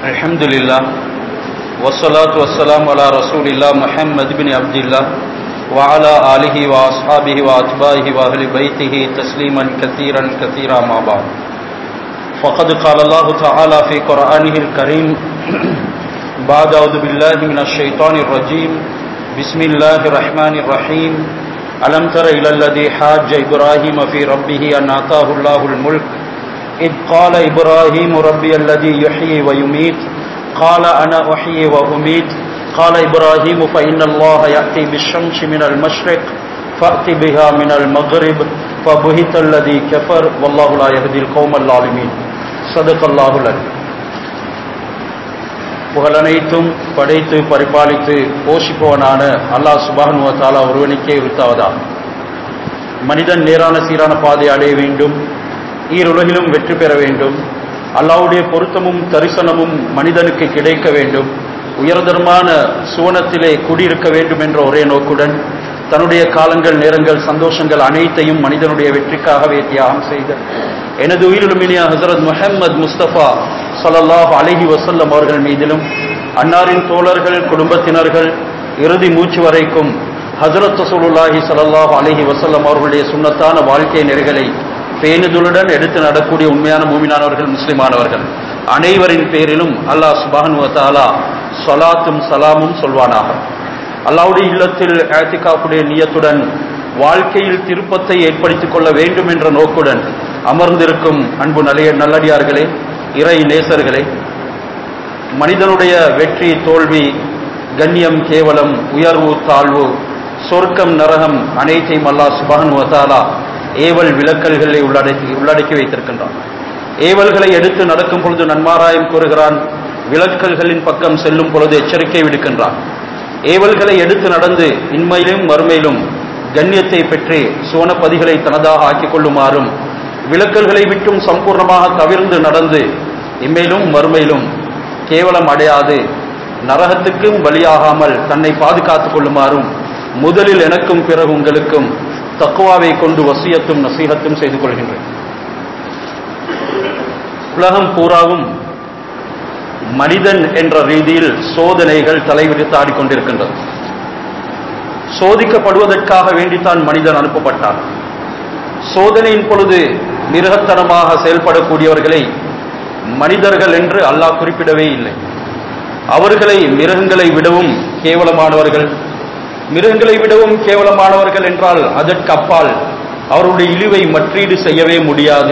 الحمد لله والصلاة والسلام على رسول الله محمد بن عبد الله وعلى آله وأصحابه وأتباعه وأهل بيته تسليما كثيرا كثيرا ما بعد فقد قال الله تعالى في قرآنه الكريم بعد أعوذ بالله من الشيطان الرجيم بسم الله الرحمن الرحيم ألم تر إلى الذي حاج إبراهيم في ربه أن آتاه الله الملك إذ قال إبراهيم ربي الذي يحيي ويميت قال أنا أحيي وأميت قال إبراهيم فإن الله يأتي بالشمس من المشرق فأت بها من المغرب فبهت الذي كفر والله لا يهدي القوم الظالمين صدق الله العليم புகழனைத்தும் படைத்து பரிபாலித்து போஷிப்பவனான அல்லாஹ் சுபான் தாலா ஒருவனுக்கே உரித்தாவதா மனிதன் நேரான சீரான பாதை அடைய வேண்டும் ஈருலகிலும் வெற்றி பெற வேண்டும் அல்லாவுடைய பொருத்தமும் தரிசனமும் மனிதனுக்கு கிடைக்க வேண்டும் உயர்தரமான சுவனத்திலே குடியிருக்க வேண்டும் என்ற ஒரே நோக்குடன் தன்னுடைய காலங்கள் நேரங்கள் சந்தோஷங்கள் அனைத்தையும் மனிதனுடைய வெற்றிக்காகவே தியாகம் செய்த எனது உயிரிலுமினிய ஹசரத் முஹம்மது முஸ்தபா சல்லாஹ் அலஹி வசல்லம் அவர்கள் மீதிலும் அன்னாரின் தோழர்கள் குடும்பத்தினர்கள் இறுதி மூச்சு வரைக்கும் ஹசரத் ரசூலுல்லாஹி சல்லாஹ் அலஹி வசல்லம் அவர்களுடைய சுண்ணத்தான வாழ்க்கை நெறிகளை பேணுதலுடன் எடுத்து நடக்கூடிய உண்மையான மூமினானவர்கள் முஸ்லிமானவர்கள் அனைவரின் பேரிலும் அல்லாஹ் சுபானு தாலா சொலாத்தும் சலாமும் சொல்வானாக அல்லாவுடைய இல்லத்தில் ஆத்திகாப்புடைய நியத்துடன் வாழ்க்கையில் திருப்பத்தை ஏற்படுத்திக் கொள்ள வேண்டும் என்ற நோக்குடன் அமர்ந்திருக்கும் அன்பு நல்ல நல்லடியார்களே இறை நேசர்களே மனிதனுடைய வெற்றி தோல்வி கண்ணியம் கேவலம் உயர்வு தாழ்வு சொர்க்கம் நரகம் அனைத்தையும் அல்லாஹ் சுபான் வதாலா ஏவல் விளக்கல்களை உள்ளடக்கி உள்ளடக்கி வைத்திருக்கின்றான் ஏவல்களை எடுத்து நடக்கும் பொழுது நன்மாராயம் கூறுகிறான் விளக்கல்களின் பக்கம் செல்லும் பொழுது எச்சரிக்கை விடுக்கின்றான் ஏவல்களை எடுத்து நடந்து இன்மையிலும் மறுமையிலும் கண்ணியத்தை பெற்று சுவனப்பதிகளை தனதாக ஆக்கிக் கொள்ளுமாறும் விளக்கல்களை விட்டும் சம்பூர்ணமாக தவிர்ந்து நடந்து இம்மையிலும் மறுமையிலும் கேவலம் அடையாது நரகத்துக்கும் பலியாகாமல் தன்னை பாதுகாத்துக் கொள்ளுமாறும் முதலில் எனக்கும் பிறகு உங்களுக்கும் தக்குவாவை கொண்டு வசியத்தும் நசீகத்தும் செய்து கொள்கின்றேன் உலகம் பூராவும் மனிதன் என்ற ரீதியில் சோதனைகள் தலைவிரித்து ஆடிக்கொண்டிருக்கின்றது சோதிக்கப்படுவதற்காக வேண்டித்தான் மனிதன் அனுப்பப்பட்டான் சோதனையின் பொழுது மிருகத்தனமாக செயல்படக்கூடியவர்களை மனிதர்கள் என்று அல்லாஹ் குறிப்பிடவே இல்லை அவர்களை மிருகங்களை விடவும் கேவலமானவர்கள் மிருகங்களை விடவும் கேவலமானவர்கள் என்றால் அதற்கு அப்பால் அவருடைய இழிவை மற்றீடு செய்யவே முடியாது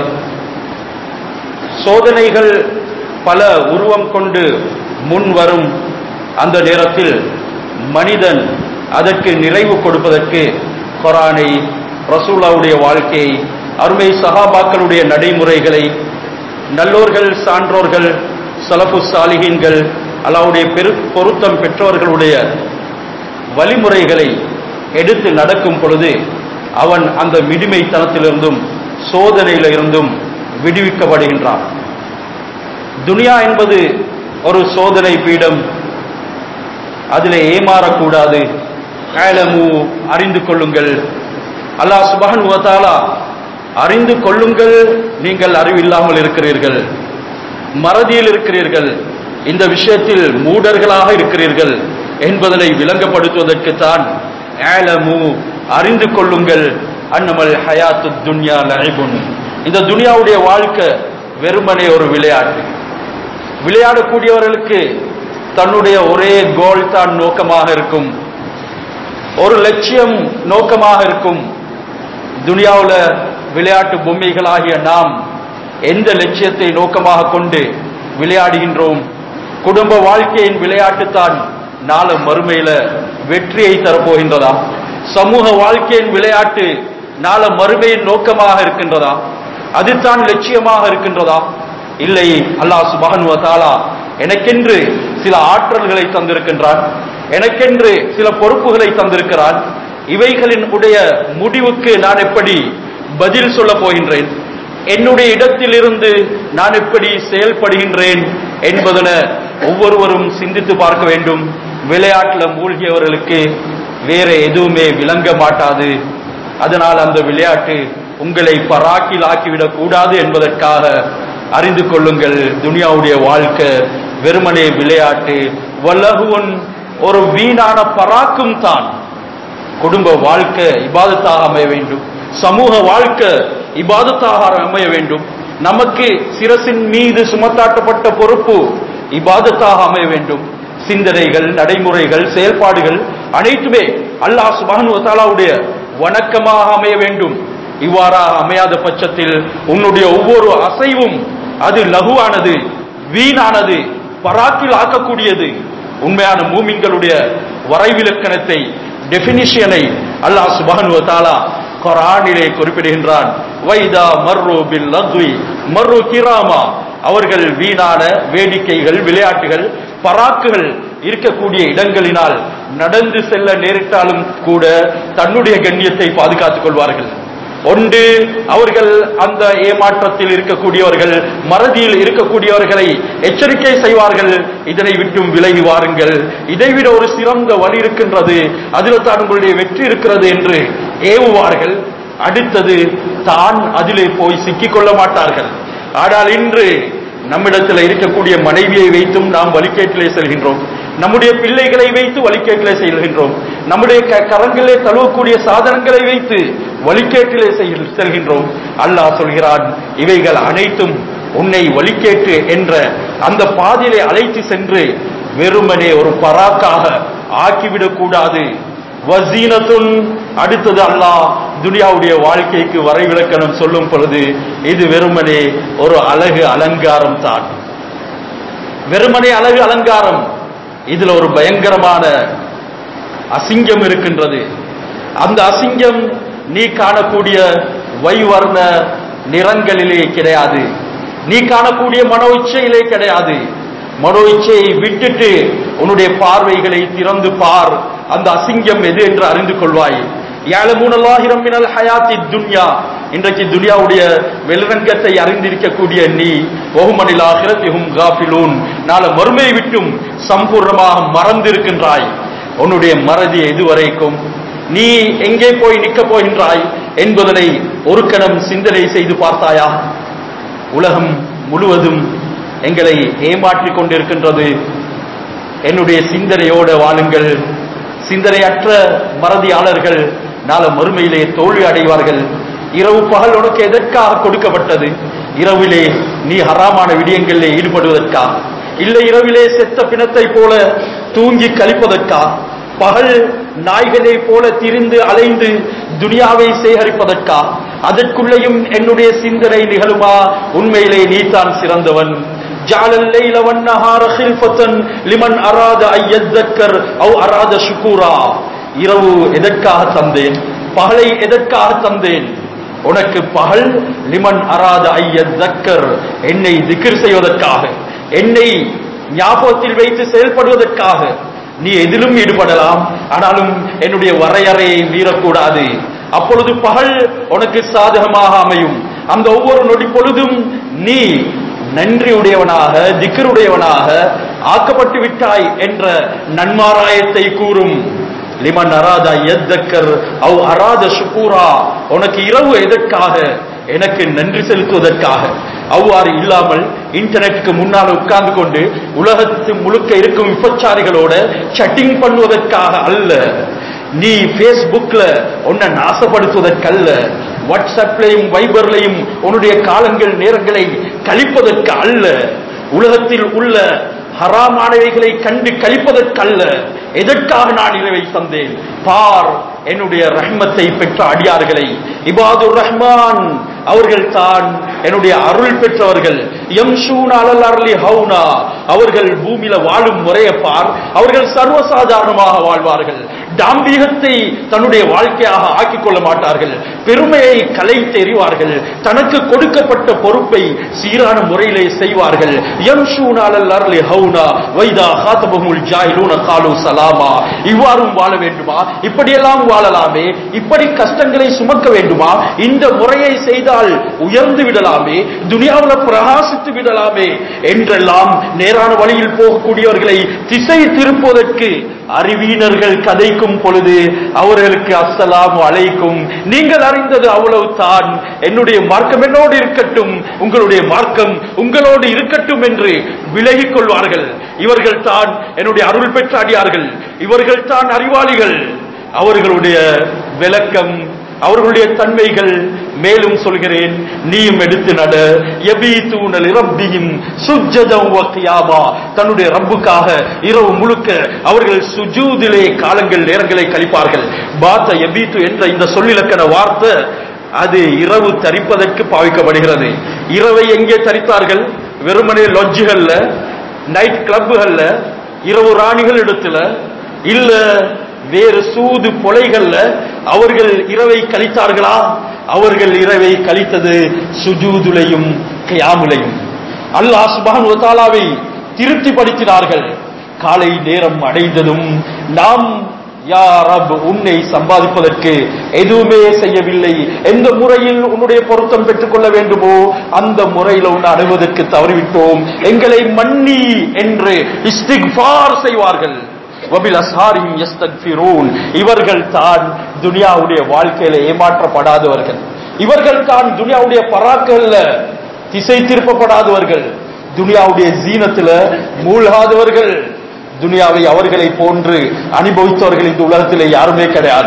சோதனைகள் பல உருவம் கொண்டு முன் வரும் அந்த நேரத்தில் மனிதன் அதற்கு நிறைவு கொடுப்பதற்கு கொரானை ரசூலாவுடைய வாழ்க்கையை அருமை சகாபாக்களுடைய நடைமுறைகளை நல்லோர்கள் சான்றோர்கள் சலபு சாலிகின்கள் அல்லாவுடைய பெரு பொருத்தம் பெற்றவர்களுடைய வழிமுறைகளை எடுத்து நடக்கும் பொழுது அவன் அந்த மிடிமைத்தனத்திலிருந்தும் சோதனையில இருந்தும் விடுவிக்கப்படுகின்றான் துனியா என்பது ஒரு சோதனை பீடம் அதில் ஏமாறக்கூடாது ஆலமு அறிந்து கொள்ளுங்கள் அல்லாஹ் சுபஹன் வதாலா அறிந்து கொள்ளுங்கள் நீங்கள் அறிவில்லாமல் இருக்கிறீர்கள் மறதியில் இருக்கிறீர்கள் இந்த விஷயத்தில் மூடர்களாக இருக்கிறீர்கள் என்பதனை விளங்கப்படுத்துவதற்குத்தான் ஆலமு அறிந்து கொள்ளுங்கள் அன்னமல் ஹயாத்து துன்யா லைபுன் இந்த துனியாவுடைய வாழ்க்கை வெறுமனே ஒரு விளையாட்டு விளையாடக்கூடியவர்களுக்கு தன்னுடைய ஒரே கோல் தான் நோக்கமாக இருக்கும் ஒரு லட்சியம் நோக்கமாக இருக்கும் துனியாவில் விளையாட்டு பொம்மைகளாகிய நாம் எந்த லட்சியத்தை நோக்கமாக கொண்டு விளையாடுகின்றோம் குடும்ப வாழ்க்கையின் விளையாட்டு தான் நாள மறுமையில வெற்றியை தரப்போகின்றதா சமூக வாழ்க்கையின் விளையாட்டு நாள மறுமையின் நோக்கமாக இருக்கின்றதா அதுதான் லட்சியமாக இருக்கின்றதா இல்லை அல்லாஹ் சுபஹன் வதாலா எனக்கென்று சில ஆற்றல்களை தந்திருக்கின்றான் எனக்கென்று சில பொறுப்புகளை தந்திருக்கிறான் இவைகளின் உடைய முடிவுக்கு நான் எப்படி பதில் சொல்ல போகின்றேன் என்னுடைய இடத்திலிருந்து நான் எப்படி செயல்படுகின்றேன் என்பதன ஒவ்வொருவரும் சிந்தித்து பார்க்க வேண்டும் விளையாட்டில் மூழ்கியவர்களுக்கு வேற எதுவுமே விளங்க மாட்டாது அதனால் அந்த விளையாட்டு உங்களை பராக்கில் ஆக்கிவிடக் கூடாது என்பதற்காக அறிந்து கொள்ளுங்கள் துனியாவுடைய வாழ்க்கை வெறுமனே விளையாட்டு வல்லகுவன் ஒரு வீணான பராக்கும் தான் குடும்ப வாழ்க்கை இபாதத்தாக அமைய வேண்டும் சமூக வாழ்க்கை இபாதத்தாக அமைய வேண்டும் நமக்கு சிரசின் மீது சுமத்தாட்டப்பட்ட பொறுப்பு இபாதத்தாக அமைய வேண்டும் சிந்தனைகள் நடைமுறைகள் செயல்பாடுகள் அனைத்துமே அல்லாஹ் சுபானு தாலாவுடைய வணக்கமாக அமைய வேண்டும் இவ்வாறாக அமையாத பட்சத்தில் உன்னுடைய ஒவ்வொரு அசைவும் அது லகுவானது வீணானது பராக்கில் ஆக்கக்கூடியது உண்மையான மூமின்களுடைய வரைவிலக்கணத்தை டெபினிஷனை அல்லாஹ் சுபானு தாலா குரானிலே குறிப்பிடுகின்றான் வைதா மர்ரு பில் லத்வி மர்ரு கிராமா அவர்கள் வீணான வேடிக்கைகள் விளையாட்டுகள் பராக்குகள் இருக்கக்கூடிய இடங்களினால் நடந்து செல்ல நேரிட்டாலும் கூட தன்னுடைய கண்ணியத்தை பாதுகாத்துக் கொள்வார்கள் ஒன்று அவர்கள் அந்த ஏமாற்றத்தில் இருக்கக்கூடியவர்கள் மறதியில் இருக்கக்கூடியவர்களை எச்சரிக்கை செய்வார்கள் இதனை விட்டும் விலகி வாருங்கள் இதைவிட ஒரு சிறந்த வழி இருக்கின்றது அதில் தான் உங்களுடைய வெற்றி இருக்கிறது என்று ஏவுவார்கள் அடுத்தது தான் அதிலே போய் சிக்கிக் கொள்ள மாட்டார்கள் ஆனால் இன்று நம்மிடத்தில் இருக்கக்கூடிய மனைவியை வைத்தும் நாம் வழிகேட்டிலே செல்கின்றோம் நம்முடைய பிள்ளைகளை வைத்து வழிகேட்டிலே செல்கின்றோம் நம்முடைய க- கரங்களிலே தழுவக்கூடிய சாதனங்களை வைத்து வழிகேட்டிலே செல்- செல்கின்றோம் அல்லாஹ் சொல்கிறான் இவைகள் அனைத்தும் உன்னை வழிகேட்டு என்ற அந்த பாதையிலே அழைத்து சென்று வெறுமனே ஒரு பராக்காக ஆக்கிவிடக் கூடாது வசீனத்துன் அடுத்தது அல்லாஹ் துனியாவுடைய வாழ்க்கைக்கு வரைவிலக்கணம் சொல்லும் பொழுது இது வெறுமனே ஒரு அழகு அலங்காரம் தான் வெறுமனே அழகு அலங்காரம் இதுல ஒரு பயங்கரமான அசிங்கம் இருக்கின்றது அந்த அசிங்கம் நீ காணக்கூடிய வைவர்ண நிறங்களிலே கிடையாது நீ காணக்கூடிய மனோ இச்சையிலே கிடையாது மனோ இச்சையை விட்டுட்டு உன்னுடைய பார்வைகளை திறந்து பார் அந்த அசிங்கம் எது என்று அறிந்து கொள்வாய் யாழமூனல்லாஹிரம் மினல் ஹயாத்தி துன்யா இன்றைக்கு துனியாவுடைய வெளிரங்கத்தை அறிந்திருக்கக்கூடிய நீ ஒஹுமனில் ஆகிரத்திஹும் காஃபிலூன் நாள மறுமை விட்டும் சம்பூர்ணமாக மறந்திருக்கின்றாய் உன்னுடைய மறதி எதுவரைக்கும் நீ எங்கே போய் நிற்கப் போகின்றாய் என்பதனை ஒரு கணம் சிந்தனை செய்து பார்த்தாயா உலகம் முழுவதும் எங்களை ஏமாற்றிக் கொண்டிருக்கின்றது என்னுடைய சிந்தனையோட வாழுங்கள் சிந்தனையற்ற மறதியாளர்கள் நாள மறுமையிலே தோல்வி அடைவார்கள் இரவு பகல் உனக்கு எதற்காக கொடுக்கப்பட்டது இரவிலே நீ ஹராமான விடயங்களிலே ஈடுபடுவதற்கா இல்லை இரவிலே செத்த பிணத்தை போல தூங்கி கழிப்பதற்கா பகல் நாய்களை போல திரிந்து அலைந்து துனியாவை சேகரிப்பதற்கா அதற்குள்ளேயும் என்னுடைய சிந்தனை நிகழுமா உண்மையிலே நீதான் சிறந்தவன் جعل الليل والنهار خلفة لمن أراد أن يذكر أو أراد شكورا இரவு எதற்காக தந்தேன் பகலை எதற்காக தந்தேன் உனக்கு பகல் லிமன் அராத ஐயக்கர் என்னை திக்ர் செய்வதற்காக என்னை ஞாபகத்தில் வைத்து செயல்படுவதற்காக நீ எதிலும் ஈடுபடலாம் ஆனாலும் என்னுடைய வரையறையை மீறக்கூடாது அப்பொழுது பகல் உனக்கு சாதகமாக அமையும் அந்த ஒவ்வொரு நொடி பொழுதும் நீ நன்றியுடையவனாக திக்கருடையவனாக ஆக்கப்பட்டு விட்டாய் என்ற நன்மாராயத்தை கூறும் லிமன் அராத எத்தக்கர் அவ் அராத சுக்கூரா உனக்கு இரவு எதற்காக எனக்கு நன்றி செலுத்துவதற்காக அவ்வாறு இல்லாமல் இன்டர்நெட்டுக்கு முன்னால் உட்கார்ந்து கொண்டு உலகத்து முழுக்க இருக்கும் விபச்சாரிகளோட சட்டிங் பண்ணுவதற்காக அல்ல நீ பேஸ்புக்ல உன்னை நாசப்படுத்துவதற்கல்ல வாட்ஸ்அப்லையும் வைபர்லையும் உன்னுடைய காலங்கள் நேரங்களை கழிப்பதற்கு அல்ல உலகத்தில் உள்ள ஹராமானவைகளை கண்டு கழிப்பதற்கல்ல எதற்காக நான் இரவை தந்தேன் பார் என்னுடைய ரஹ்மத்தை பெற்ற அடியார்களை இபாதுர் ரஹ்மான் அவர்கள் தான் என்னுடைய அருள் பெற்றவர்கள் யம்ஷூன் அலல் அர்லி ஹவுனா அவர்கள் பூமியில வாழும் முறையை பார் அவர்கள் சர்வசாதாரணமாக வாழ்வார்கள் தாம்பீகத்தை தன்னுடைய வாழ்க்கையாக ஆக்கிக் கொள்ள மாட்டார்கள் பெருமையை கலை தெரிவார்கள் தனக்கு கொடுக்கப்பட்ட பொறுப்பை சீரான முறையிலே செய்வார்கள் யம்ஷூன் அலல் அர்லி ஹவுனா வைதா ஹாத்தபமுல் ஜாயிலூன காலு சலாமா இவ்வாறும் வாழ வேண்டுமா இப்படியெல்லாம் வாழலாமே இப்படி கஷ்டங்களை சுமக்க வேண்டுமா இந்த முறையை செய்தால் உயர்ந்து விடலாமே துனியாவில் பிரகாசித்து விடலாமே என்றெல்லாம் நேரான வழியில் போகக்கூடியவர்களை திசை திருப்புவதற்கு அறிவீனர்கள் கதைக்கும் பொழுது அவர்களுக்கு அஸ்ஸலாமு அலைக்கும் நீங்கள் அறிந்தது அவ்வளவுதான் என்னுடைய மார்க்கம் என்னோடு இருக்கட்டும் உங்களுடைய மார்க்கம் உங்களோடு இருக்கட்டும் என்று விலகிக் கொள்வார்கள் இவர்கள் தான் என்னுடைய அருள் பெற்ற அடியார்கள் இவர்கள் தான் அறிவாளிகள் அவர்களுடைய விளக்கம் அவர்களுடைய தன்மைகள் மேலும் சொல்கிறேன் நீயும் எடுத்து நட எபீத்தூனல் இரப்பியும் சுஜ்ஜதம் வ கியாமா தன்னுடைய ரப்புக்காக இரவு முழுக்க அவர்கள் சுஜூதிலே காலங்கள் நேரங்களை கழிப்பார்கள் பாத்த எபீத்து என்ற இந்த சொல்லிலக்கண வார்த்தை அது இரவு தரிப்பதற்கு பாவிக்கப்படுகிறது இரவை எங்கே தரித்தார்கள் வெறுமனே லொட்ஜுகள்ல நைட் கிளப்புகள்ல இரவு ராணிகள் இடத்துல இல்ல வேறு சூது பொலைகள்ல அவர்கள் இரவை கழித்தார்களா அவர்கள் இரவை கழித்தது சுஜூதுலையும் கியாமுலையும் அல்லாஹ் சுபான் தாலாவை திருப்திப்படுத்தினார்கள் காலை நேரம் அடைந்ததும் நாம் யா ரப் உன்னை சம்பாதிப்பதற்கு எதுவுமே செய்யவில்லை எந்த முறையில் உன்னுடைய பொருத்தம் பெற்றுக் கொள்ள வேண்டுமோ அந்த முறையில் உன்னை அடைவதற்கு தவறிவிட்டோம் எங்களை மன்னி என்று இஸ்திக்ஃபார் செய்வார்கள் வபில் அஸ்ஹாரிம் யஸ்தக்ஃபிரூன் இவர்கள் தான் துனியாவுடைய வாழ்க்கையில ஏமாற்றப்படாதவர்கள் இவர்கள் தான் துனியாவுடைய பராக்கல்ல திசை திருப்பப்படாதவர்கள் துனியாவுடைய ஜீனத்துல மூழ்காதவர்கள் துனியாவை அவர்களை போன்று அனுபவித்தவர்கள் இந்த உலகத்திலே யாருமே கிடையாது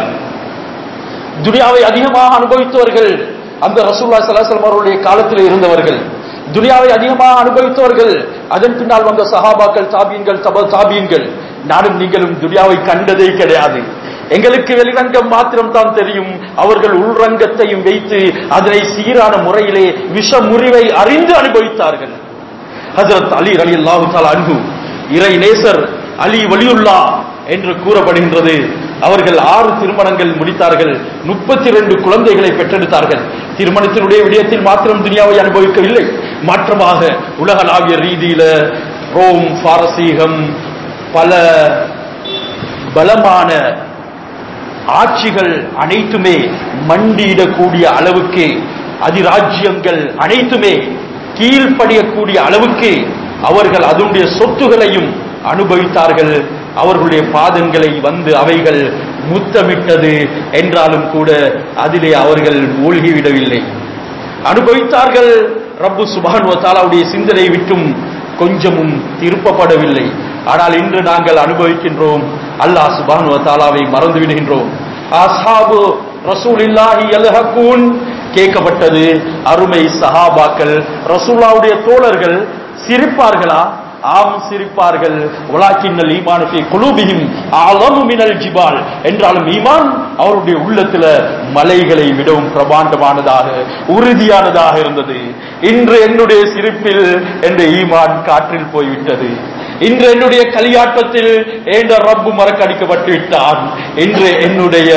துனியாவை அதிகமாக அனுபவித்தவர்கள் அந்த ரசூல்லா சலாசலம் அவருடைய காலத்தில் இருந்தவர்கள் துனியாவை அதிகமாக அனுபவித்தவர்கள் அதன் பின்னால் வந்த சஹாபாக்கள் தாபீன்கள் தப தாபீன்கள் நானும் நீங்களும் துனியாவை கண்டதே கிடையாது எங்களுக்கு வெளிரங்கம் மாத்திரம் தான் தெரியும் அவர்கள் உள்ரங்கத்தையும் வைத்து அதனை சீரான முறையிலே விஷ முறிவை அறிந்து அனுபவித்தார்கள் ஹசரத் அலி அலி அல்லாஹு அன்பு இறை நேசர் அலி வலியுல்லா என்று கூறப்படுகின்றது அவர்கள் ஆறு திருமணங்கள் முடித்தார்கள் முப்பத்தி ரெண்டு குழந்தைகளை பெற்றெடுத்தார்கள் திருமணத்தினுடைய விடயத்தில் மாத்திரம் துனியாவை அனுபவிக்கவில்லை மாற்றமாக உலகளாவிய ரீதியில ரோம் பாரசீகம் பல பலமான ஆட்சிகள் அனைத்துமே மண்டியிடக்கூடிய அளவுக்கு அதிராஜ்யங்கள் அனைத்துமே கீழ்ப்படியக்கூடிய அளவுக்கு அவர்கள் அதனுடைய சொத்துகளையும் அனுபவித்தார்கள் அவர்களுடைய பாதங்களை வந்து அவைகள் முத்தமிட்டது என்றாலும் கூட அதிலே அவர்கள் மூழ்கிவிடவில்லை அனுபவித்தார்கள் ரப்பு சுபான் தாலாவுடைய சிந்தனை விட்டும் கொஞ்சமும் திருப்பப்படவில்லை ஆனால் இன்று நாங்கள் அனுபவிக்கின்றோம் அல்லாஹ் சுபான் தாலாவை மறந்து விடுகின்றோம் அஸ்ஹாபு ரசூலில்லாஹி யல்ஹகூன் கேட்கப்பட்டது அருமை சஹாபாக்கள் ரசூலாவுடைய தோழர்கள் சிரிப்பார்களா ஆம் சிரிப்பார்கள் உலாக்கின்னல் ஈமான் ஃபீ குலூபிஹிம் அலமு மினல் ஜிபால் என்றாலும் ஈமான் அவருடைய உள்ளத்துல மலைகளை விடவும் பிரமாண்டமானதாக உறுதியானதாக இருந்தது இன்று என்னுடைய சிரிப்பில் என்ற ஈமான் காற்றில் போய்விட்டது இன்று என்னுடைய களியாட்டத்தில் ஏண்ட ரப்பு மறக்கடிக்கப்பட்டு விட்டான் இன்று என்னுடைய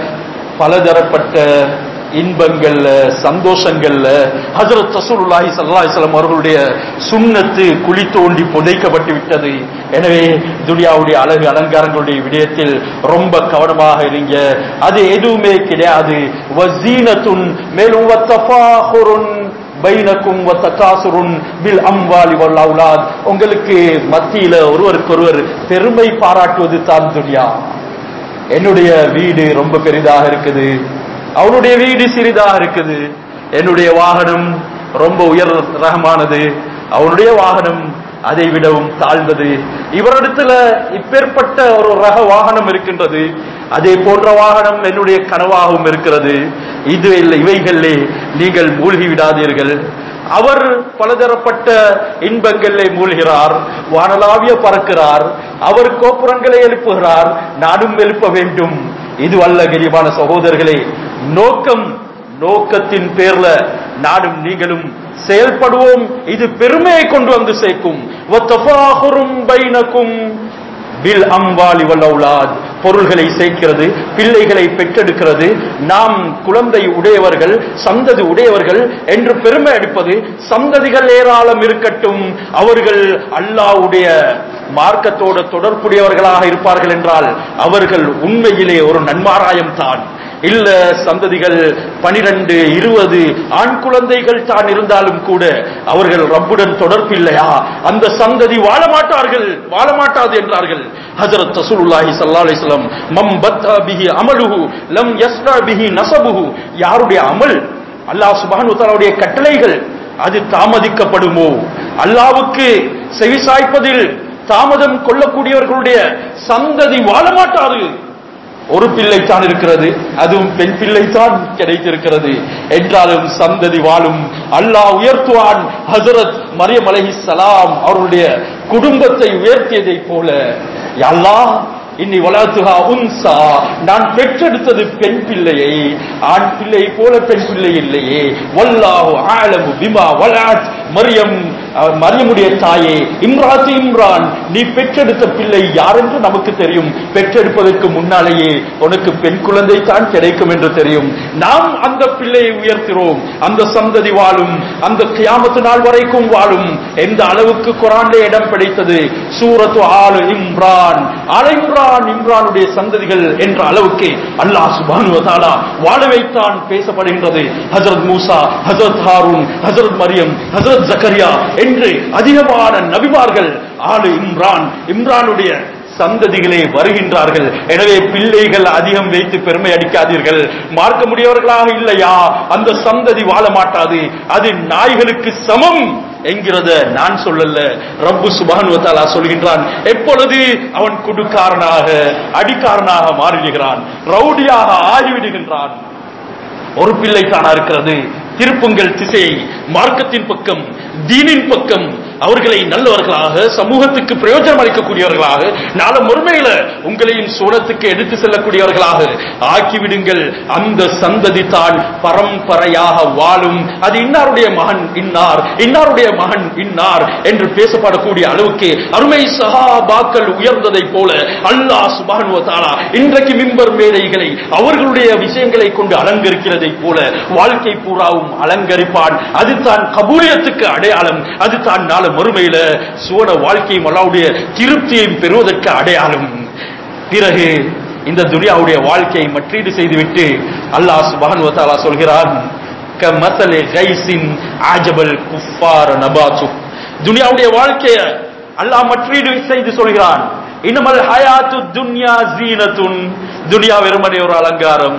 பலதரப்பட்ட இன்பங்கள்ல சந்தோஷங்கள்ல ஹசரத் ரசூலுல்லாஹி ஸல்லல்லாஹு அலைஹி வஸல்லம் அவர்களுடைய சுன்னத்து குழி தோண்டி புதைக்கப்பட்டு விட்டது எனவே துனியாவுடைய அழகு அலங்காரங்களுடைய விடயத்தில் ரொம்ப கவனமாக இருங்க அது எதுவுமே கிடையாது வசீனத்துன் மேலும் வத்தஃபாஹுருன் பைனக்கும் வத்தகாசுருன் பில் அம்வாலி வல் அவுலாத் உங்களுக்கு மத்தியில ஒருவருக்கொருவர் பெருமை பாராட்டுவது தான் துனியா என்னுடைய வீடு ரொம்ப பெரிதாக இருக்குது அவனுடைய வீடு சிறிதாக இருக்குது என்னுடைய வாகனம் ரொம்ப உயர் ரகமானது அவனுடைய வாகனம் அதை விடவும் தாழ்ந்தது இவரிடத்துல இப்பேற்பட்ட ஒரு ரக வாகனம் இருக்கின்றது அதே போன்ற வாகனம் என்னுடைய கனவாகவும் இருக்கிறது இது இல்லை இவைகளிலே நீங்கள் மூழ்கி விடாதீர்கள் அவர் பலதரப்பட்ட இன்பங்களிலே மூழ்கிறார் வானலாவிய பறக்கிறார் அவர் கோபுரங்களை எழுப்புகிறார் நானும் எழுப்ப வேண்டும் இது அல்ல கரிபான சகோதரர்களே நோக்கம் நோக்கத்தின் பேர்ல நானும் நீங்களும் செயல்படுவோம் இது பெருமையை கொண்டு வந்து சேர்க்கும் வத்தஃபாஹுரும் பைனக்கும் பில் அம்வாலி வல்லவுலாத் பொருள்களை சேர்க்கிறது பிள்ளைகளை பெற்றெடுக்கிறது நாம் குழந்தை உடையவர்கள் சந்ததி உடையவர்கள் என்று பெருமை எடுப்பது சந்ததிகள் ஏராளம் இருக்கட்டும் அவர்கள் அல்லாவுடைய மார்க்கத்தோடு தொடர்புடையவர்களாக இருப்பார்கள் என்றால் அவர்கள் உண்மையிலே ஒரு நன்மாராயம் தான் இல்ல சந்ததிகள் பனிரெண்டு இருபது ஆண் குழந்தைகள் தான் இருந்தாலும் கூட அவர்கள் ரப்புடன் தொடர்பு இல்லையா அந்த சந்ததி வாழ மாட்டார்கள் வாழ மாட்டாது என்றார்கள் ஹஜரத் ரசூலுல்லாஹி ஸல்லல்லாஹு அலைஹி வஸல்லம் மம் பத்தா பிஹி அமலுஹு லம் யஸ்ரா பிஹி நஸபுஹு யாருடைய அமல் அல்லாஹ் சுப்ஹானஹு வ தஆலாவுடைய கட்டளைகள் அது தாமதிக்கப்படுமோ அல்லாவுக்கு செவிசாய்ப்பதில் தாமதம் கொள்ளக்கூடியவர்களுடைய சந்ததி வாழ மாட்டாது ஒரு பிள்ளைத்தான் இருக்கிறது அதுவும் பெண் பிள்ளைத்தான் கிடைத்திருக்கிறது என்றாலும் சந்ததி வாழும் அல்லாஹ் உயர்த்துவான் ஹசரத் மரியம் அலைஹிஸ்ஸலாம் அவருடைய குடும்பத்தை உயர்த்தியதை போல அல்லாஹ் இன்னி வளர்த்துகா உன்சா நான் பெற்றெடுத்தது பெண் பிள்ளையை ஆண் பிள்ளை போல பெண் பிள்ளை இல்லையே வல்லாஹு ஆலமு பிமா வலாத் மரியம் அஹ், மரியமுடைய தாயே இம்ராத்து இம்ரான் நீ பெற்றெடுத்த பிள்ளை யார் என்று நமக்கு தெரியும் பெற்றெடுப்பதற்கு முன்னாலேயே உனக்கு பெண் குழந்தை தான் கிடைக்கும் என்று தெரியும் நாம் அந்த பிள்ளையை உயர்த்துகிறோம் அந்த சந்ததி வாழும் அந்த கியாமத்து நாள் வரைக்கும் வாழும் எந்த அளவுக்கு குரான்ல இடம் பிடித்தது சூரத்து ஆலு இம்ரான் ஆல இம்ரான் இம்ரானுடைய சந்ததிகள் என்ற அளவுக்கு அல்லாஹ் சுபானு வதாலா வாழ வைத்தான் பேசப்படுகின்றது ஹஜரத் மூசா ஹஜரத் ஹாரூன் ஹஜரத் மரியம் ஹஜரத் ஜக்கரியா என்று அதிகமான நபிமார்கள் ஆளு இம்ரான் இம்ரானுடைய சந்ததிகளே வருகின்றார்கள் எனவே பிள்ளைகள் அதிகம் வைத்து பெருமை அடிக்காதீர்கள் மார்க்க முடியவர்களாக இல்லையா அந்த சந்ததி வாழ மாட்டாது அது நாய்களுக்கு சமம் என்கிறத நான் சொல்லல ரப்பு சுபானு வத்தாலா சொல்கின்றான் எப்பொழுது அவன் குடுக்காரனாக அடிக்காரனாக மாறிவிடுகிறான் ரவுடியாக ஆகிவிடுகின்றான் ஒரு பிள்ளை தானா இருக்கிறது திருப்புங்கள் திசையை மார்க்கத்தின் பக்கம் தீனின் பக்கம் அவர்களை நல்லவர்களாக சமூகத்துக்கு பிரயோஜனம் அளிக்கக்கூடியவர்களாக நாள முறைமையில உங்களையும் சூழத்துக்கு எடுத்து செல்லக்கூடியவர்களாக ஆக்கிவிடுங்கள் அந்த சந்ததி தான் பரம்பரையாக வாழும் அது இன்னாருடைய மகன் இன்னார் இன்னாருடைய மகன் இன்னார் என்று பேசப்படக்கூடிய அளவுக்கு அருமை சஹாபாக்கள் உயர்ந்ததை போல அல்லாஹ் சுபானுவ தாலா இன்றைக்கு மிம்பர் மேடைகளை அவர்களுடைய விஷயங்களை கொண்டு அலங்கரிக்கிறதை போல வாழ்க்கை பூராவும் அலங்கரிப்பான் அதுதான் கபூலியத்துக்கு அடையாளம் அதுதான் நாள மறுமையில சுவன வாழ்க்கையும் அல்லாவுடைய திருப்தியையும் பெறுவதற்கு அடையாளம் பிறகு இந்த துனியாவுடைய வாழ்க்கையை மற்றீடு செய்துவிட்டு அல்லாஹ் சுபஹான் வத்தாலா சொல்கிறான் கமசலே கைசின் ஆஜபல் குஃபார நபாசு துனியாவுடைய வாழ்க்கைய அல்லாஹ் மற்றீடு செய்து சொல்கிறான் இன்னமல் ஹயாத்து துன்யா ஜீனத்துன் துனியா வெறுமனே ஒரு அலங்காரம்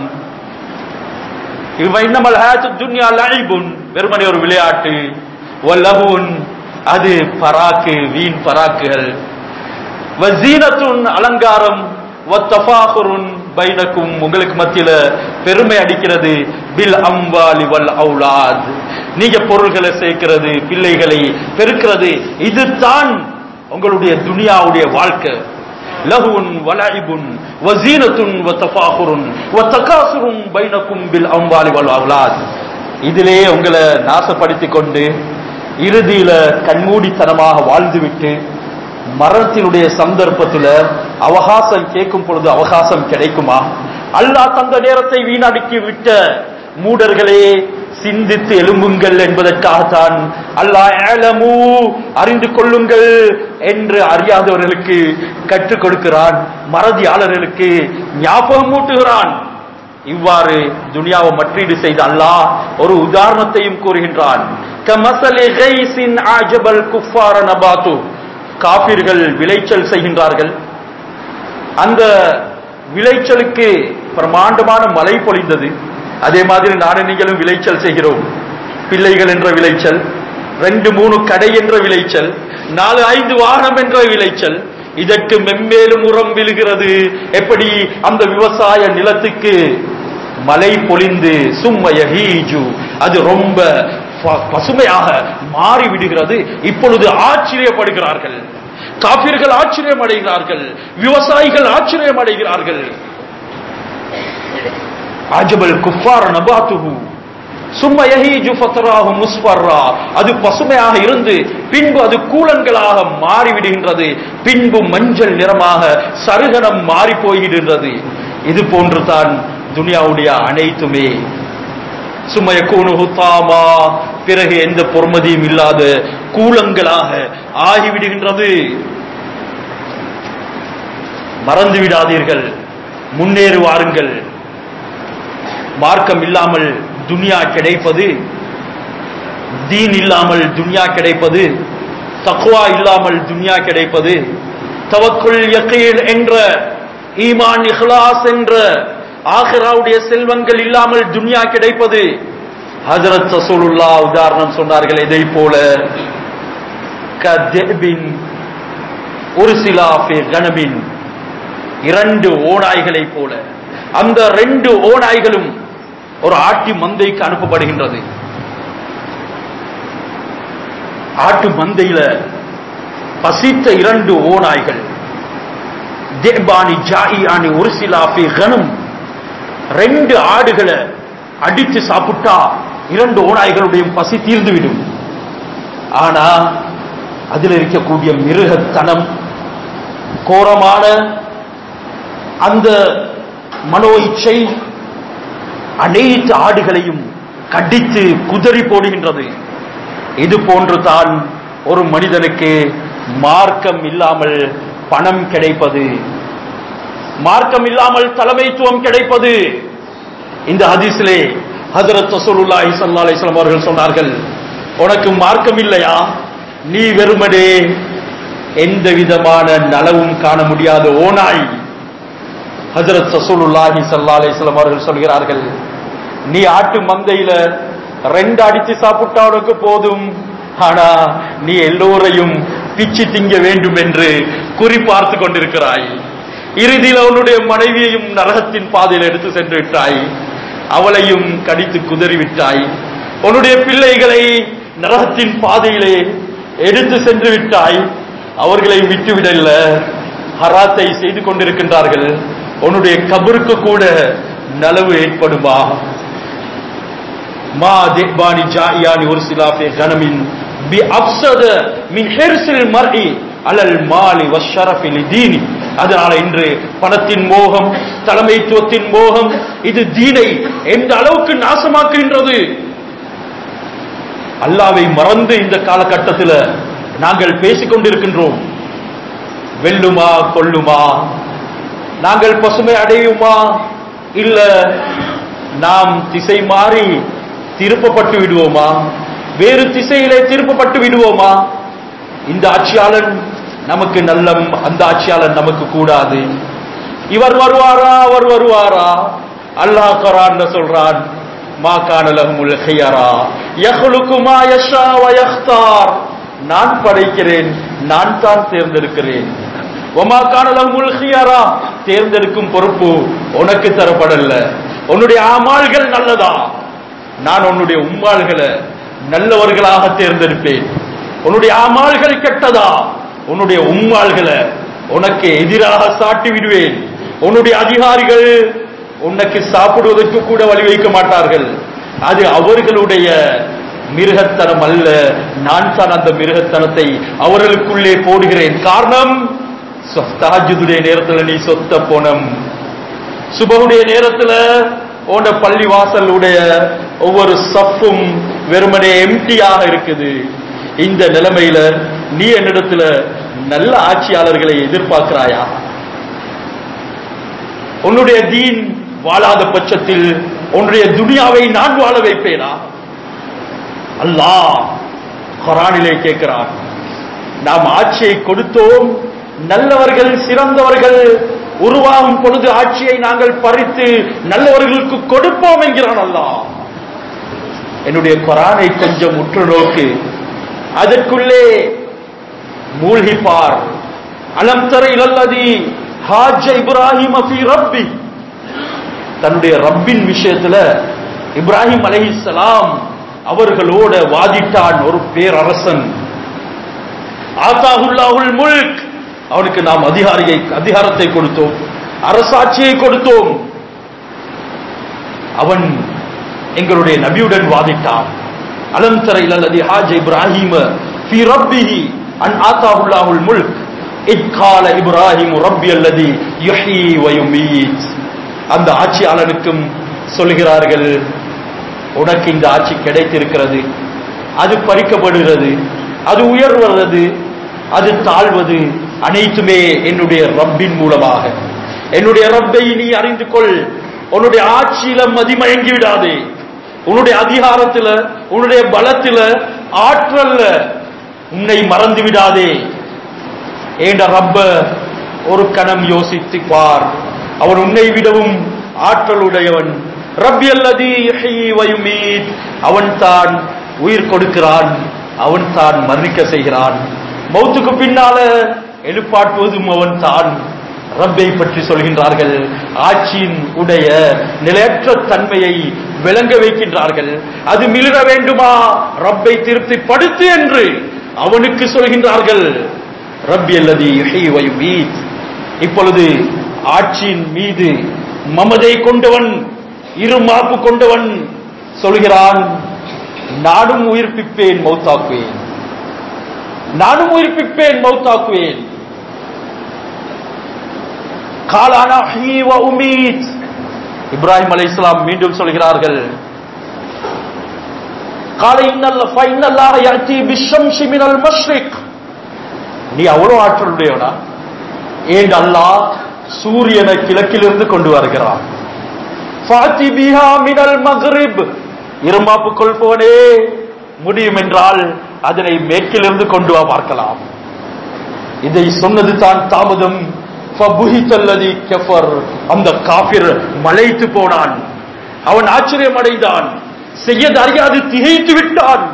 இவ இன்னமல் ஹயாத்து துன்யா லைபுன் வெறுமனே ஒரு விளையாட்டு வல்லஹுன் அது பராக்கு வீண் பராக்குகள் வசீனத்துன் அலங்காரம் வத்தஃபாகுருன் பைனக்கும் உங்களுக்கு மத்தியில பெருமை அடிக்கிறது பில் அம்வாலி வல் அவுலாத் நீங்க பொருள்களை சேர்க்கிறது பிள்ளைகளை பெருக்கிறது இதுதான் உங்களுடைய துனியாவுடைய வாழ்க்கை லஹுன் வலாயிபுன் வசீனத்துன் வத்தஃபாகுருன் வத்தகாசுரும் பைனக்கும் பில் அம்வாலி வல் அவுலாத் இதிலே உங்களை நாசப்படுத்திக் கொண்டு இறுதியில கண்மூடித்தனமாக வாழ்ந்துவிட்டு மரணத்தினுடைய சந்தர்ப்பத்துல அவகாசம் கேட்கும் பொழுது அவகாசம் கிடைக்குமா அல்லாஹ் தந்த நேரத்தை வீணடிக்கி விட்ட மூடர்களே சிந்தித்து எழும்புங்கள் என்பதற்காகத்தான் அல்லாஹ் ஏலமு அறிந்து கொள்ளுங்கள் என்று அறியாதவர்களுக்கு கற்றுக் கொடுக்கிறான் மறதியாளர்களுக்கு ஞாபகம் மூட்டுகிறான் இவ்வாறு துனியாவை மற்றீடு செய்த அல்லாஹ் ஒரு உதாரணத்தையும் கூறுகின்றான் கமசலி கைசின் ஆஜபல் குஃபார நபாத்து காபிர்கள் விளைச்சல் செய்கின்றார்கள் அந்த விளைச்சலுக்கு பிரமாண்டமான மழை பொழிந்தது அதே மாதிரி நானும் நீங்களும் விளைச்சல் செய்கிறோம் பிள்ளைகள் என்ற விளைச்சல் ரெண்டு மூணு கடை என்ற விளைச்சல் நாலு ஐந்து வாகனம் என்ற விளைச்சல் இதற்கு மென்மேலும் உரம் விழுகிறது எப்படி அந்த விவசாய நிலத்துக்கு மழை பொழிந்து சும்மயஹீஜு அது ரொம்ப ப- பசுமையாக மாறி விடுகிறது இப்பொழுது ஆச்சரியப்படுகிறார்கள் காபிர்கள் ஆச்சரியம் அடைகிறார்கள் விவசாயிகள் ஆச்சரியம் அடைகிறார்கள் அஜபல் குஃபார் நபாத்துஹு சும்ம யஹீஜு ஃபத்ராஹு முஸ்ஃபர்ரா அது பசுமையாக இருந்து பின்பு அது கூலங்களாக மாறிவிடுகின்றது பின்பு மஞ்சள் நிறமாக சருகனம் மாறி போய்கின்றது இது போன்று தான் துனியாவுடைய அனைத்துமே சுமய கூணுகுத்தாமா பிறகு எந்த பொறுமதியும் இல்லாத கூலங்களாக ஆகிவிடுகின்றது மறந்து விடாதீர்கள் முன்னேறி வாருங்கள் மார்க்கம் இல்லாமல் துனியா கிடைப்பது தீன் இல்லாமல் துனியா கிடைப்பது தக்குவா இல்லாமல் துனியா கிடைப்பது தவக்குள் யக்கீல் என்ற ஈமான் இஹ்லாஸ் என்ற ஆஹிராவுடைய செல்வங்கள் இல்லாமல் துனியா கிடைப்பது ஹஜரத் ரசூலுல்லா உதாரணம் சொன்னார்கள் இதை போல கதெபின் ஒரு சிலாஃபி கனபின் இரண்டு ஓநாய்களைப் போல அந்த ரெண்டு ஓநாய்களும் ஒரு ஆட்டி மந்தைக்கு அனுப்பப்படுகின்றது ஆட்டு மந்தையில பசித்த இரண்டு ஓநாய்கள் தேபானி ஜாயியானி ஒரு சிலாஃபி கனம் ரெண்டு ஆடுகளை அடித்து சாப்பிட்டா இரண்டு ஓநாய்களுடைய பசி தீர்ந்துவிடும் ஆனா அதில் இருக்கக்கூடிய மிருகத்தனம் கோரமான அந்த மனோ இச்சை அனைத்து ஆடுகளையும் கடித்து குதறி போடுகின்றது இது போன்று தான் ஒரு மனிதனுக்கு மார்க்கம் இல்லாமல் பணம் கிடைப்பது மார்க்கம் இல்லாமல் தலைமைத்துவம் கிடைப்பது இந்த ஹதீஸிலே ஹஜரத் ரசூலுல்லாஹி ஸல்லல்லாஹு அலைஹி வஸல்லம் அவர்கள் சொன்னார்கள் உனக்கு மார்க்கம் இல்லையா நீ வெறுமனே எந்த விதமான நலவும் காண முடியாத ஓனாய் ஹஜரத் ரசூலுல்லாஹி ஸல்லல்லாஹு அலைஹி வஸல்லம் அவர்கள் சொல்கிறார்கள் நீ ஆட்டு மந்தையில ரெண்டு அடித்து சாப்பிட்டா உனக்கு போதும் ஆனா நீ எல்லோரையும் பிச்சு திங்க வேண்டும் என்று குறிப்பார்த்து கொண்டிருக்கிறாய் இறுதியில் அவனுடைய மனைவியையும் நரகத்தின் பாதையில் எடுத்து சென்று விட்டாய் அவளையும் கடித்து குதறி விட்டாய் உன்னுடைய பிள்ளைகளை நரகத்தின் பாதையிலே எடுத்து சென்று விட்டாய் அவர்களை விட்டுவிடல ஹராத்தை செய்து கொண்டிருக்கின்றார்கள் உன்னுடைய கபருக்கு கூட நலவு ஏற்படுமா மா தேபானி ஜாயானி ஒரு சிலாஃபே கனமின் பி அப்சத மின் ஹெர்சில் மர்இ அலல் மாலி வஷரஃபில் தீனி அதனால இன்று பணத்தின் மோகம் தலைமைத்துவத்தின் மோகம் இது தீனை எந்த அளவுக்கு நாசமாக்குகின்றது அல்லாவை மறந்து இந்த காலகட்டத்தில் நாங்கள் பேசிக் கொண்டிருக்கின்றோம் வெல்லுமா கொல்லுமா நாங்கள் பசுமை அடையுமா இல்ல நாம் திசை மாறி திருப்பப்பட்டு விடுவோமா வேறு திசையிலே திருப்பப்பட்டு விடுவோமா இந்த ஆட்சியாளன் நமக்கு நல்லம் அந்த ஆட்சியாளன் நமக்கு கூடாது இவர் வருவாரா அவர் வருவாரா அல்லாஹ் குரான் சொல்றான் மா கானலஹுல் ஹியரா யஹ்லுகு மா யஷா வ யக்தார் நான் படைக்கிறேன் நான் தான் தேர்ந்தெடுக்கிறேன் ஒமா கானலஹுல் ஹியரா தேர்ந்தெடுக்கும் பொறுப்பு உனக்கு தரப்படல உன்னுடைய ஆமாள்கள் நல்லதா நான் உன்னுடைய உம்மாள்களை நல்லவர்களாக தேர்ந்தெடுப்பேன் உன்னுடைய ஆமாள்கள் கெட்டதா உன்னுடைய உம்மாள்களை உனக்கு எதிராக சாட்டி விடுவேன் உன்னுடைய அதிகாரிகள் உனக்கு சாப்பிடுவதற்கு கூட வழி வைக்க மாட்டார்கள் அது அவர்களுடைய மிருகத்தனம் அல்ல நான் தான் அந்த மிருகத்தனத்தை அவர்களுக்குள்ளே போடுகிறேன் காரணம் தாஜுடைய நேரத்தில் நீ சொத்த போனம் சுபகுடைய நேரத்துல உன்ட பள்ளி வாசலுடைய ஒவ்வொரு சப்பும் வெறுமனே எம்டியாக இருக்குது இந்த நிலைமையில நீ என்னிடத்துல நல்ல ஆட்சியாளர்களை எதிர்பார்க்கிறாயா உன்னுடைய தீன் வாழாத பட்சத்தில் உன்னுடைய துனியாவை நான் வாழ வைப்பேனா அல்லாஹ் குரானிலே கேட்கிறான் நாம் ஆட்சியை கொடுத்தோம் நல்லவர்கள் சிறந்தவர்கள் உருவாகும் பொழுது ஆட்சியை நாங்கள் பறித்து நல்லவர்களுக்கு கொடுப்போம் என்கிறான் அல்லாஹ் என்னுடைய குரானை கொஞ்சம் உற்று நோக்கு அதற்குள்ளே மூழ்கிப்பார் அலம் தர இலல்லதி ஹாஜ இப்ராஹிம் அஃபி ரப்பி தன்னுடைய ரப்பின் விஷயத்துல இப்ராஹிம் அலைஹிஸ்ஸலாம் அவர்களோட வாதிட்டான் ஒரு பேரரசன் ஆத்தாஹுல்லாஹுல் முல்க் அவனுக்கு நாம் அதிகாரியை அதிகாரத்தை கொடுத்தோம் அரசாட்சியை கொடுத்தோம் அவன் எங்களுடைய நபியுடன் வாதிட்டான் அலம் தர இலல்லதி ஹாஜ இப்ராஹிம் ஃபி ரப்பிஹி அன் ஆத்தாஹுல்லாஹுல் முல்க் இத் கால இப்ராஹிம் ரப்பி அல்லதி யுஹ்யி வ யுமீத் அந்த ஆட்சியாளனுக்கும் சொல்கிறார்கள் உனக்கு இந்த ஆட்சி கிடைத்திருக்கிறது அது பறிக்கப்படுகிறது அது உயர்வது அது தாழ்வது அனைத்துமே என்னுடைய ரப்பின் மூலமாக என்னுடைய ரப்பை நீ அறிந்து கொள் உன்னுடைய ஆட்சியில மதிமயங்கி விடாதே உன்னுடைய அதிகாரத்துல உன்னுடைய பலத்தில ஆற்றல்ல உன்னை மறந்து விடாதே ஏண்ட ரப்ப ஒரு கணம் யோசித்து பார் அவன் உன்னை விடவும் ஆற்றலுடையவன் ரப்பி அல்லதி வயுமீத் அவன் தான் உயிர் கொடுக்கிறான் அவன் தான் மன்னிக்க செய்கிறான் மௌத்துக்கு பின்னால எழுப்பாட்டுவதும் அவன் தான் ரப்பை பற்றி சொல்கின்றார்கள் ஆட்சியின் உடைய நிலையற்ற தன்மையை விளங்க வைக்கின்றார்கள் அது மிளிர வேண்டுமா ரப்பை திருப்திப்படுத்து என்று அவனுக்கு சொல்கின்றார்கள் ரப்பி அல்லதி வயுமீத் இப்பொழுது ஆட்சியின் மீது மமதை கொண்டவன் இருமாப்பு கொண்டவன் சொல்கிறான் நானும் உயிர்ப்பிப்பேன் மௌத்தாக்குவேன் நானும் உயிர்ப்பிப்பேன் மௌத்தாக்குவேன் காலானா உமீத் இப்ராஹிம் அலை இஸ்லாம் மீண்டும் சொல்கிறார்கள் காலை இன்னல்ல ஃபைனல்லாக யர்த்தி பிஷம்ஷி மினல் மஷ்ரிக் நீ அவ்வளவு ஆற்றலுடையவனா ஏன் அல்லாஹ் சூரியனை கிழக்கிலிருந்து கொண்டு வருகிறான் ஃபாத்தி பிஹா மினல் மக்ரிப் இருமாப்பு கொள்பவனே முடியும் என்றால் அதனை மேற்கிலிருந்து கொண்டு வா பார்க்கலாம் இதை சொன்னது தான் தாமதம் ஃபபுஹித்தல்லதி கஃபர் அந்த காபிர் மலைத்து போனான் அவன் ஆச்சரியம் அடைந்தான் செய்யது அறியாது திகைத்து விட்டான்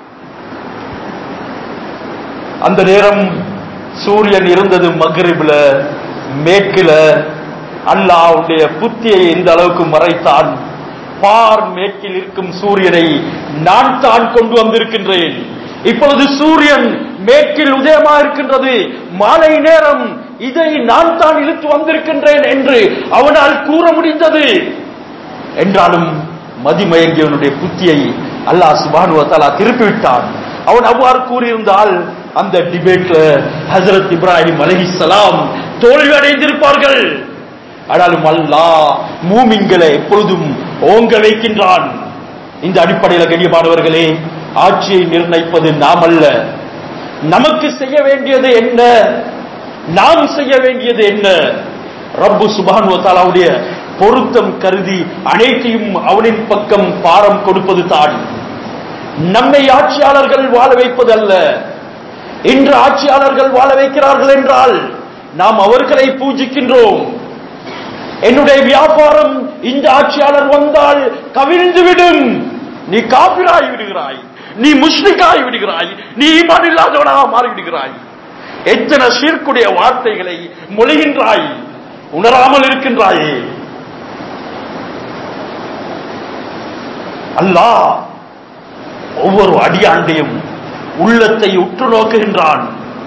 அந்த நேரம் சூரியன் இருந்தது மகரிப்ல மேற்குல அல்லாவுடைய புத்தியை எந்த அளவுக்கு மறைத்தான் பார் மேற்கில் இருக்கும் சூரியனை நான் தான் கொண்டு வந்திருக்கின்றேன் இப்பொழுது சூரியன் மேற்கில் உதயமா இருக்கின்றது மாலை நேரம் இதை நான் தான் இழுத்து வந்திருக்கின்றேன் என்று அவனால் கூற முடிந்தது என்றாலும் மதிமயங்கியவனுடைய புத்தியை அல்லாஹ் சுபானு வத்தாலா திருப்பிவிட்டான் அவன் அவ்வாறு கூறியிருந்தால் அந்த டிபேட்ல ஹசரத் இப்ராஹிம் அலஹிசலாம் தோல்வி அடைந்திருப்பார்கள் ஆனாலும் அல்லாஹ் மூமின்களை எப்பொழுதும் ஓங்க வைக்கின்றான் இந்த அடிப்படையில் கண்ணியமானவர்களே ஆட்சியை நிர்ணயிப்பது நாம் அல்ல நமக்கு செய்ய வேண்டியது என்ன நாம் செய்ய வேண்டியது என்ன ரப்பு சுபான் தாலாவுடைய பொருத்தம் கருதி அனைத்தையும் அவனின் பக்கம் பாரம் கொடுப்பது தான் நம்மை ஆட்சியாளர்கள் வாழ வைப்பது அல்ல இன்று ஆட்சியாளர்கள் வாழ வைக்கிறார்கள் என்றால் நாம் அவர்களை பூஜிக்கின்றோம் என்னுடைய வியாபாரம் இந்த ஆட்சியாளர் வந்தால் கவிழ்ந்து விடும் நீ காபிராய் விடுகிறாய் நீ முஸ்லிக்காய் விடுகிறாய் நீ ஈமான் இல்லாதவனாக மாறிவிடுகிறாய் எத்தனை சீர்க்குடைய வார்த்தைகளை மொழிகின்றாய் உணராமல் இருக்கின்றாயே அல்லாஹ் ஒவ்வொரு அடியாண்டையும் உள்ளத்தை உற்று நோக்குகின்றான்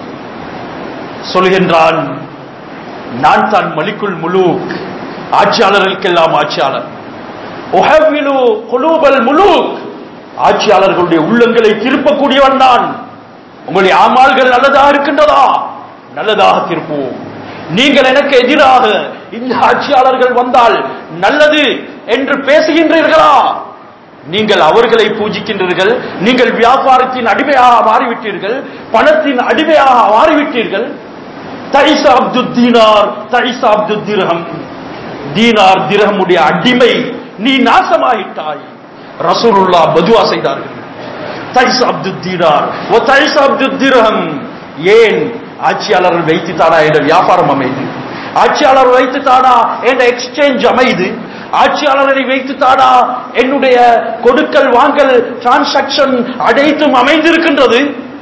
சொல்கின்றான் நான் தான் மலிக்குள் முலூக் ஆட்சியாளர்களுக்கெல்லாம் ஆட்சியாளர் உஹவ்விலு குலூபல் முலூக் ஆட்சியாளர்களுடைய உள்ளங்களை திருப்பக்கூடியவன் நான் உங்களுடைய ஆமால்கள் நல்லதாக இருக்கின்றதா நல்லதாக திருப்புவோம் நீங்கள் எனக்கு எதிராக இந்த ஆட்சியாளர்கள் வந்தால் நல்லது என்று பேசுகின்றீர்களா நீங்கள் அவர்களை பூஜிக்கின்றீர்கள் நீங்கள் வியாபாரத்தின் அடிமையாக மாறிவிட்டீர்கள் பணத்தின் அடிமையாக மாறிவிட்டீர்கள் தைசா அப்துல் தீனார் தைசா அப்துல் திரகம் தீனார் திரகமுடைய அடிமை நீ நாசமாயிட்டாய் ரசூலுல்லா பதுவா செய்தார்கள் தைசா அப்துல் தீனார் ஓ தைசா அப்துல் திரகம் ஏன் ஆட்சியாளர்கள் வைத்து தானா என்ற வியாபாரம் அமைது ஆட்சியாளர் வைத்து தானா என்ற எக்ஸ்சேஞ்ச் அமைது ஆட்சியாளரை வைத்து தானா என்னுடைய கொடுக்கல் வாங்கல் டிரான்சாக்சன் அனைத்தும் அமைந்திருக்கின்றது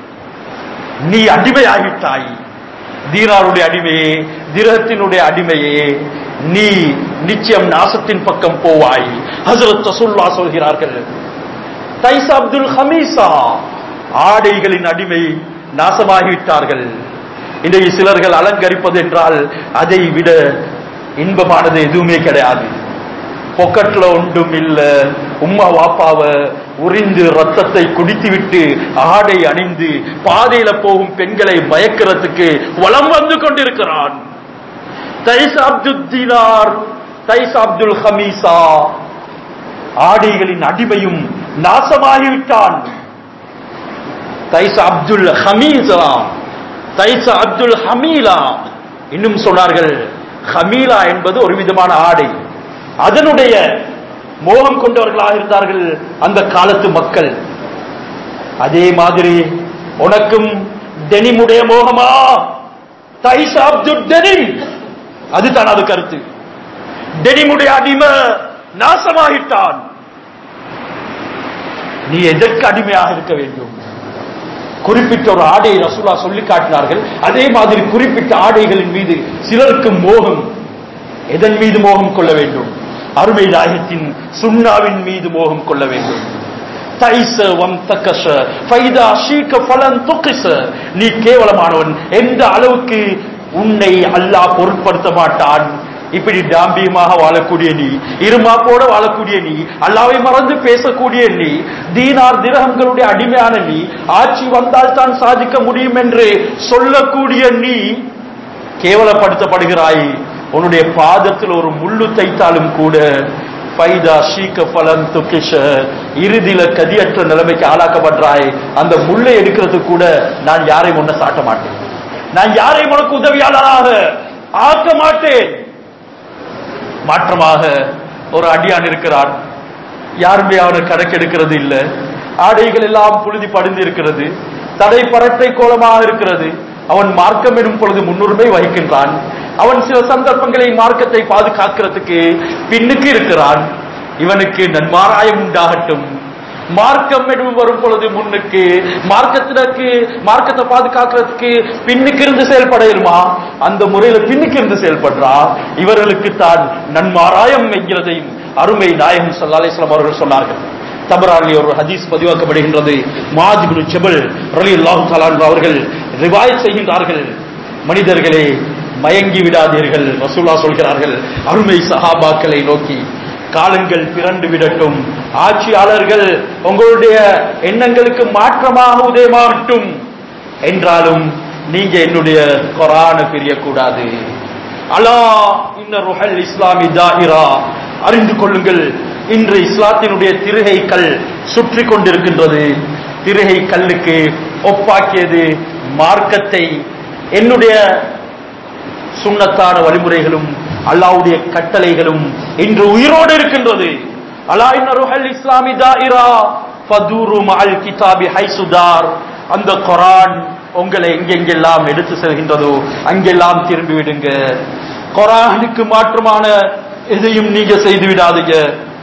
நீ அடிமையாகிட்டாய் தீனாருடைய அடிமையே திரகத்தினுடைய அடிமையே நீ நிச்சயம் நாசத்தின் பக்கம் போவாய் ஹசரத் ரசூல்லா சொல்கிறார்கள் தைஸ் அப்துல் ஹமீசா ஆடைகளின் அடிமை நாசமாகிவிட்டார்கள் இன்றைக்கு சிலர்கள் அலங்கரிப்பது என்றால் அதை விட இன்பமானது எதுவுமே கிடையாது பொக்கெட்ல ஒன்றும் இல்ல உம்மா வாப்பாவ உறிந்து ரத்தத்தை குடித்துவிட்டு ஆடை அணிந்து பாதையில போகும் பெண்களை மயக்கிறதுக்கு வலம் வந்து கொண்டிருக்கிறான் தைஸ் அப்துல் தீனார் தைஸ் அப்துல் ஹமீசா ஆடைகளின் அடிமையும் நாசமாகிவிட்டான் தைஸ் அப்துல் ஹமீசா தைஸ் அப்துல் ஹமீலா இன்னும் சொன்னார்கள் ஹமீலா என்பது ஒரு விதமான ஆடை அதனுடைய மோகம் கொண்டவர்களாக இருந்தார்கள் அந்த காலத்து மக்கள் அதே மாதிரி உனக்கும் டெனிமுடைய மோகமா தைஸ் ஆப் து டெனிம் அதுதான் அது கருத்து டெனிமுடைய அடிமை நாசமாகிட்டான் நீ எதற்கு அடிமையாக இருக்க வேண்டும் குறிப்பிட்ட ஒரு ஆடையை ரசூலா சொல்லி காட்டினார்கள் அதே மாதிரி குறிப்பிட்ட ஆடைகளின் மீது சிலருக்கு மோகம் எதன் மீது மோகம் கொள்ள வேண்டும் அருமை நாயகத்தின் சுண்ணாவின் மீது மோகம் கொள்ள வேண்டும் தைச வம் தக்கச ஃபைதா ஷீக்க ஃபலன் துக்கிச நீ கேவலமானவன் எந்த அளவுக்கு உன்னை அல்லாஹ் பொருட்படுத்த மாட்டான் இப்படி டாம்பியமாக வாழக்கூடிய நீ இருமாப்போட வாழக்கூடிய நீ அல்லாவை மறந்து பேசக்கூடிய நீ தீனார் திரகங்களுடைய அடிமையான நீ ஆட்சி வந்தால் தான் சாதிக்க முடியும் என்று சொல்லக்கூடிய நீ கேவலப்படுத்தப்படுகிறாய் உன்னுடைய பாதத்தில் ஒரு முள்ளு தைத்தாலும் கூட பைதா ஷீக்க பலன் துக்கிஷ இறுதியில கதியற்ற நிலைமைக்கு ஆளாக்கப்படுறாய் அந்த முள்ளை எடுக்கிறதுக்கு கூட நான் யாரையும் முன்ன சாட்ட மாட்டேன் நான் யாரையும் உனக்கு உதவியாளராக ஆக்க மாட்டேன் மாற்றமாக ஒரு அடியான் இருக்கிறான் யாருமே அவனை கணக்கெடுக்கிறது இல்ல ஆடைகள் எல்லாம் புழுதி படிந்து இருக்கிறது தடை பரட்டை கோலமாக இருக்கிறது அவன் மார்க்கம் எனும் பொழுது முன்னுரிமை வகிக்கின்றான் அவன் சில சந்தர்ப்பங்களில் மார்க்கத்தை பாதுகாக்கிறதுக்கு பின்னுக்கு இருக்கிறான் இவனுக்கு நன்மாராயம் உண்டாகட்டும் மார்க்கம் எனும் வரும் பொழுது முன்னுக்கு மார்க்கத்திற்கு மார்க்கத்தை பாதுகாக்கிறதுக்கு பின்னுக்கு இருந்து செயல்படையுமா அந்த முறையில பின்னுக்கு இருந்து செயல்படுறா இவர்களுக்கு தான் நன்மாராயம் என்கிறதையும் அருமை நாயகம் ஸல்லல்லாஹு அலைஹி வஸல்லம் அவர்கள் சொன்னார்கள் தபரானி ஒரு ஹதீஸ் பதிவாக்கப்படுகின்றது மாஜிபுல் ஜபல் ரலியல்லாஹு தஆலா அன்ஹு அவர்கள் ரிவாயத் செய்கின்றார்கள் மனிதர்களே மயங்கி விடாதீர்கள் ரசூலா சொல்கிறார்கள் அருமை சஹாபாக்களை நோக்கி காலங்கள் பிறண்டு விடட்டும் ஆட்சியாளர்கள் உங்களுடைய எண்ணங்களுக்கு மாற்றமாக உதயமாகட்டும் என்றாலும் நீங்க என்னுடைய கொரான பிரியக்கூடாது அலா இன்ன ருஹல் இஸ்லாமி தாஹிரா அறிந்து கொள்ளுங்கள் இன்று இஸ்லாத்தினுடைய திருகை கல் சுற்றி கொண்டிருக்கின்றது திருகை கல்லுக்கு ஒப்பாக்கியது மார்க்கத்தை என்னுடைய சுண்ணத்தான வழிமுறைகளும் அல்லாவுடைய கட்டளைகளும் இன்று உயிரோடு இருக்கின்றது அலா இன்ன ருஹல் இஸ்லாமி தாயிரா ஃபதூரு மஅல் கிதாபி ஹைசுதார் அந்த குரான் உங்களை எங்கெங்கெல்லாம் எடுத்து செல்கின்றதோ அங்கெல்லாம் திரும்பி விடுங்க குரானுக்கு மாற்றமான எதையும் நீங்க செய்து விடாதீங்க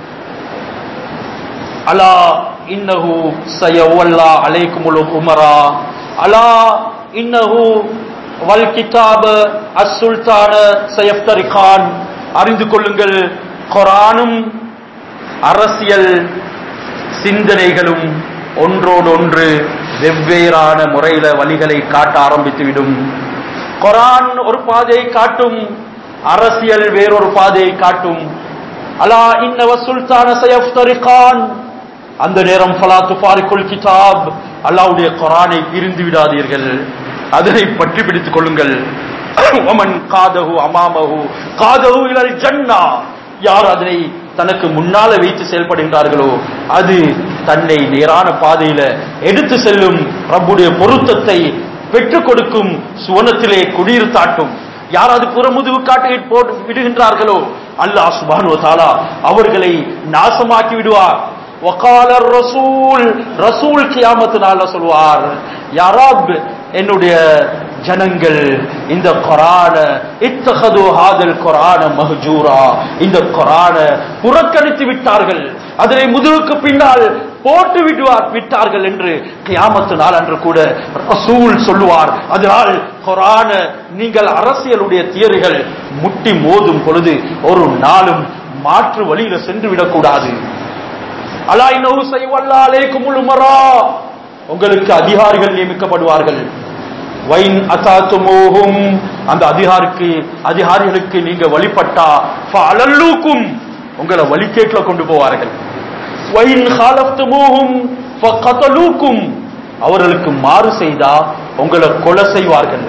அலா இன்னஹு சயவல்லா அலைக்குமுல் உமரா அலா இன்னஹு வல் கிதாப அஸ் சுல்தான சயஃப்தரிகான் அறிந்து கொள்ளுங்கள் குரானும் அரசியல் சிந்தனைகளும் ஒன்றோடு ஒன்று வெவ்வேறான முறையில வழிகளை காட்ட ஆரம்பித்துவிடும் குரான் ஒரு பாதையை காட்டும் அரசியல் வேறொரு பாதையை காட்டும் அலா இன்னவ சுல்தான சயஃப்தரிகான் அந்த நேரம் ஃபலா துஃபாரிக்குல் கிதாப் அல்லாவுடைய குரானை பிரிந்து விடாதீர்கள் அதனை பற்றி பிடித்துக் கொள்ளுங்கள் ஒமன் காதஹு அமாமஹு காதஹு இலல் ஜன்னா யார் அதனை தனக்கு முன்னால வைத்து செயல்படுகின்றார்களோ அது தன்னை நேரான பாதையில எடுத்து செல்லும் ரப்புடைய பொருத்தத்தை பெற்றுக் கொடுக்கும் சுவனத்திலே குடியிருத்தாட்டும் யார் அது புறமுதுகு காட்டி போட்டு விடுகின்றார்களோ அல்லாஹ் சுபானு தாலா அவர்களை நாசமாக்கி விடுவார் வகால ரசூல் ரசூல் கியாமத்து நாள்ல சொல்வார் யாராப் என்னுடைய ஜனங்கள் இந்த குரான இத்தகது ஹாதல் குரான மஹஜூரா இந்த குரான புறக்கணித்து விட்டார்கள் அதனை முதுகுக்கு பின்னால் போட்டு விடுவார் விட்டார்கள் என்று கியாமத்து நாள் அன்று கூட ரசூல் சொல்லுவார் அதனால் குரான நீங்கள் அரசியலுடைய தியரிகள் முட்டி மோதும் பொழுது ஒரு நாளும் மாற்று வழியில சென்று விடக்கூடாது அலாய் நவு செய்வல்லா அலைக்கும் உமரா உங்களுக்கு அதிகாரிகள் நியமிக்கப்படுவார்கள் வைன் அத்தாத்துமோகும் அந்த அதிகாரிக்கு அதிகாரிகளுக்கு நீங்க வழிபட்டா ஃபஅலல்லூக்கும் உங்களை வழிகேட்ல கொண்டு போவார்கள் வைன் ஹாலஃப்துமோகும் ஃபகதலூக்கும் அவர்களுக்கு மாறு செய்தா உங்களை கொலை செய்வார்கள்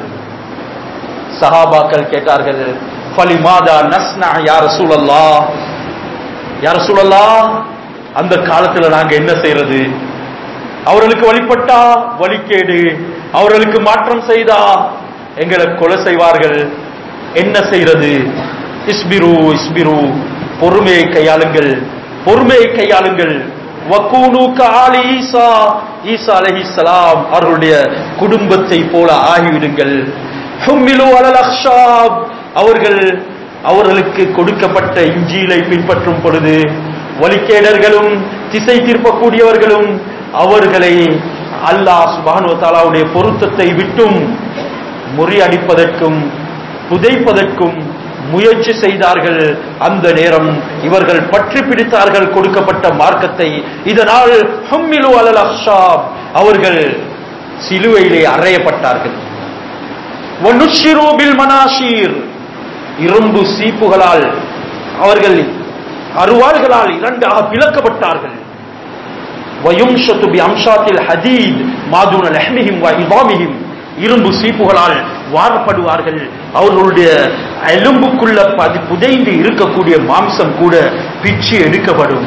சஹாபாக்கள் கேட்டார்கள் ஃபலிமாதா நஸ்னா யா ரசூலல்லாஹ் யா ரசூலல்லாஹ் அந்த காலத்துல நாங்க என்ன செய்யறது அவர்களுக்கு வழிபட்டா வழிகேடு அவர்களுக்கு மாற்றம் செய்தா எங்களை கொலை செய்வார்கள் என்ன செய்யறது இஸ்பிரு இஸ்பிரு பொறுமையை கையாளுங்கள் பொறுமையை கையாளுங்கள் வக்கூனு காலி ஈசா ஈசா அலைஹிஸ்ஸலாம் அவர்களுடைய குடும்பத்தை போல ஆகிவிடுங்கள் ஹும்மிலு அலல் அக்ஷாப் அவர்கள் அவர்களுக்கு கொடுக்கப்பட்ட இஞ்சியிலை பின்பற்றும் பொழுது வழிகேடர்களும் திசை திருப்பக்கூடியவர்களும் அவர்களை அல்லாஹ் சுபானு தாலாவுடைய பொருத்தத்தை விட்டும் முறியடிப்பதற்கும் புதைப்பதற்கும் முயற்சி செய்தார்கள் அந்த நேரம் இவர்கள் பற்றி பிடித்தார்கள் கொடுக்கப்பட்ட மார்க்கத்தை இதனால் ஹம்மிலு அலல் அஹ்ஷாப் அவர்கள் சிலுவையிலே அறையப்பட்டார்கள் வனுஷிரு பில் மனாஷீர் இரும்பு சீப்புகளால் அவர்கள் அருவாள்களால் இரண்டாக பிளக்கப்பட்டார்கள் வயும்ஷத்து பி அம்ஷாத்தில் ஹதீத் மாதுன லஹ்மிஹிம் வ இதாமிஹிம் இரும்பு சீப்புகளால் வாரப்படுவார்கள் அவர்களுடைய எலும்புக்குள்ள பதி புதைந்து இருக்கக்கூடிய மாம்சம் கூட பிச்சு எடுக்கப்படும்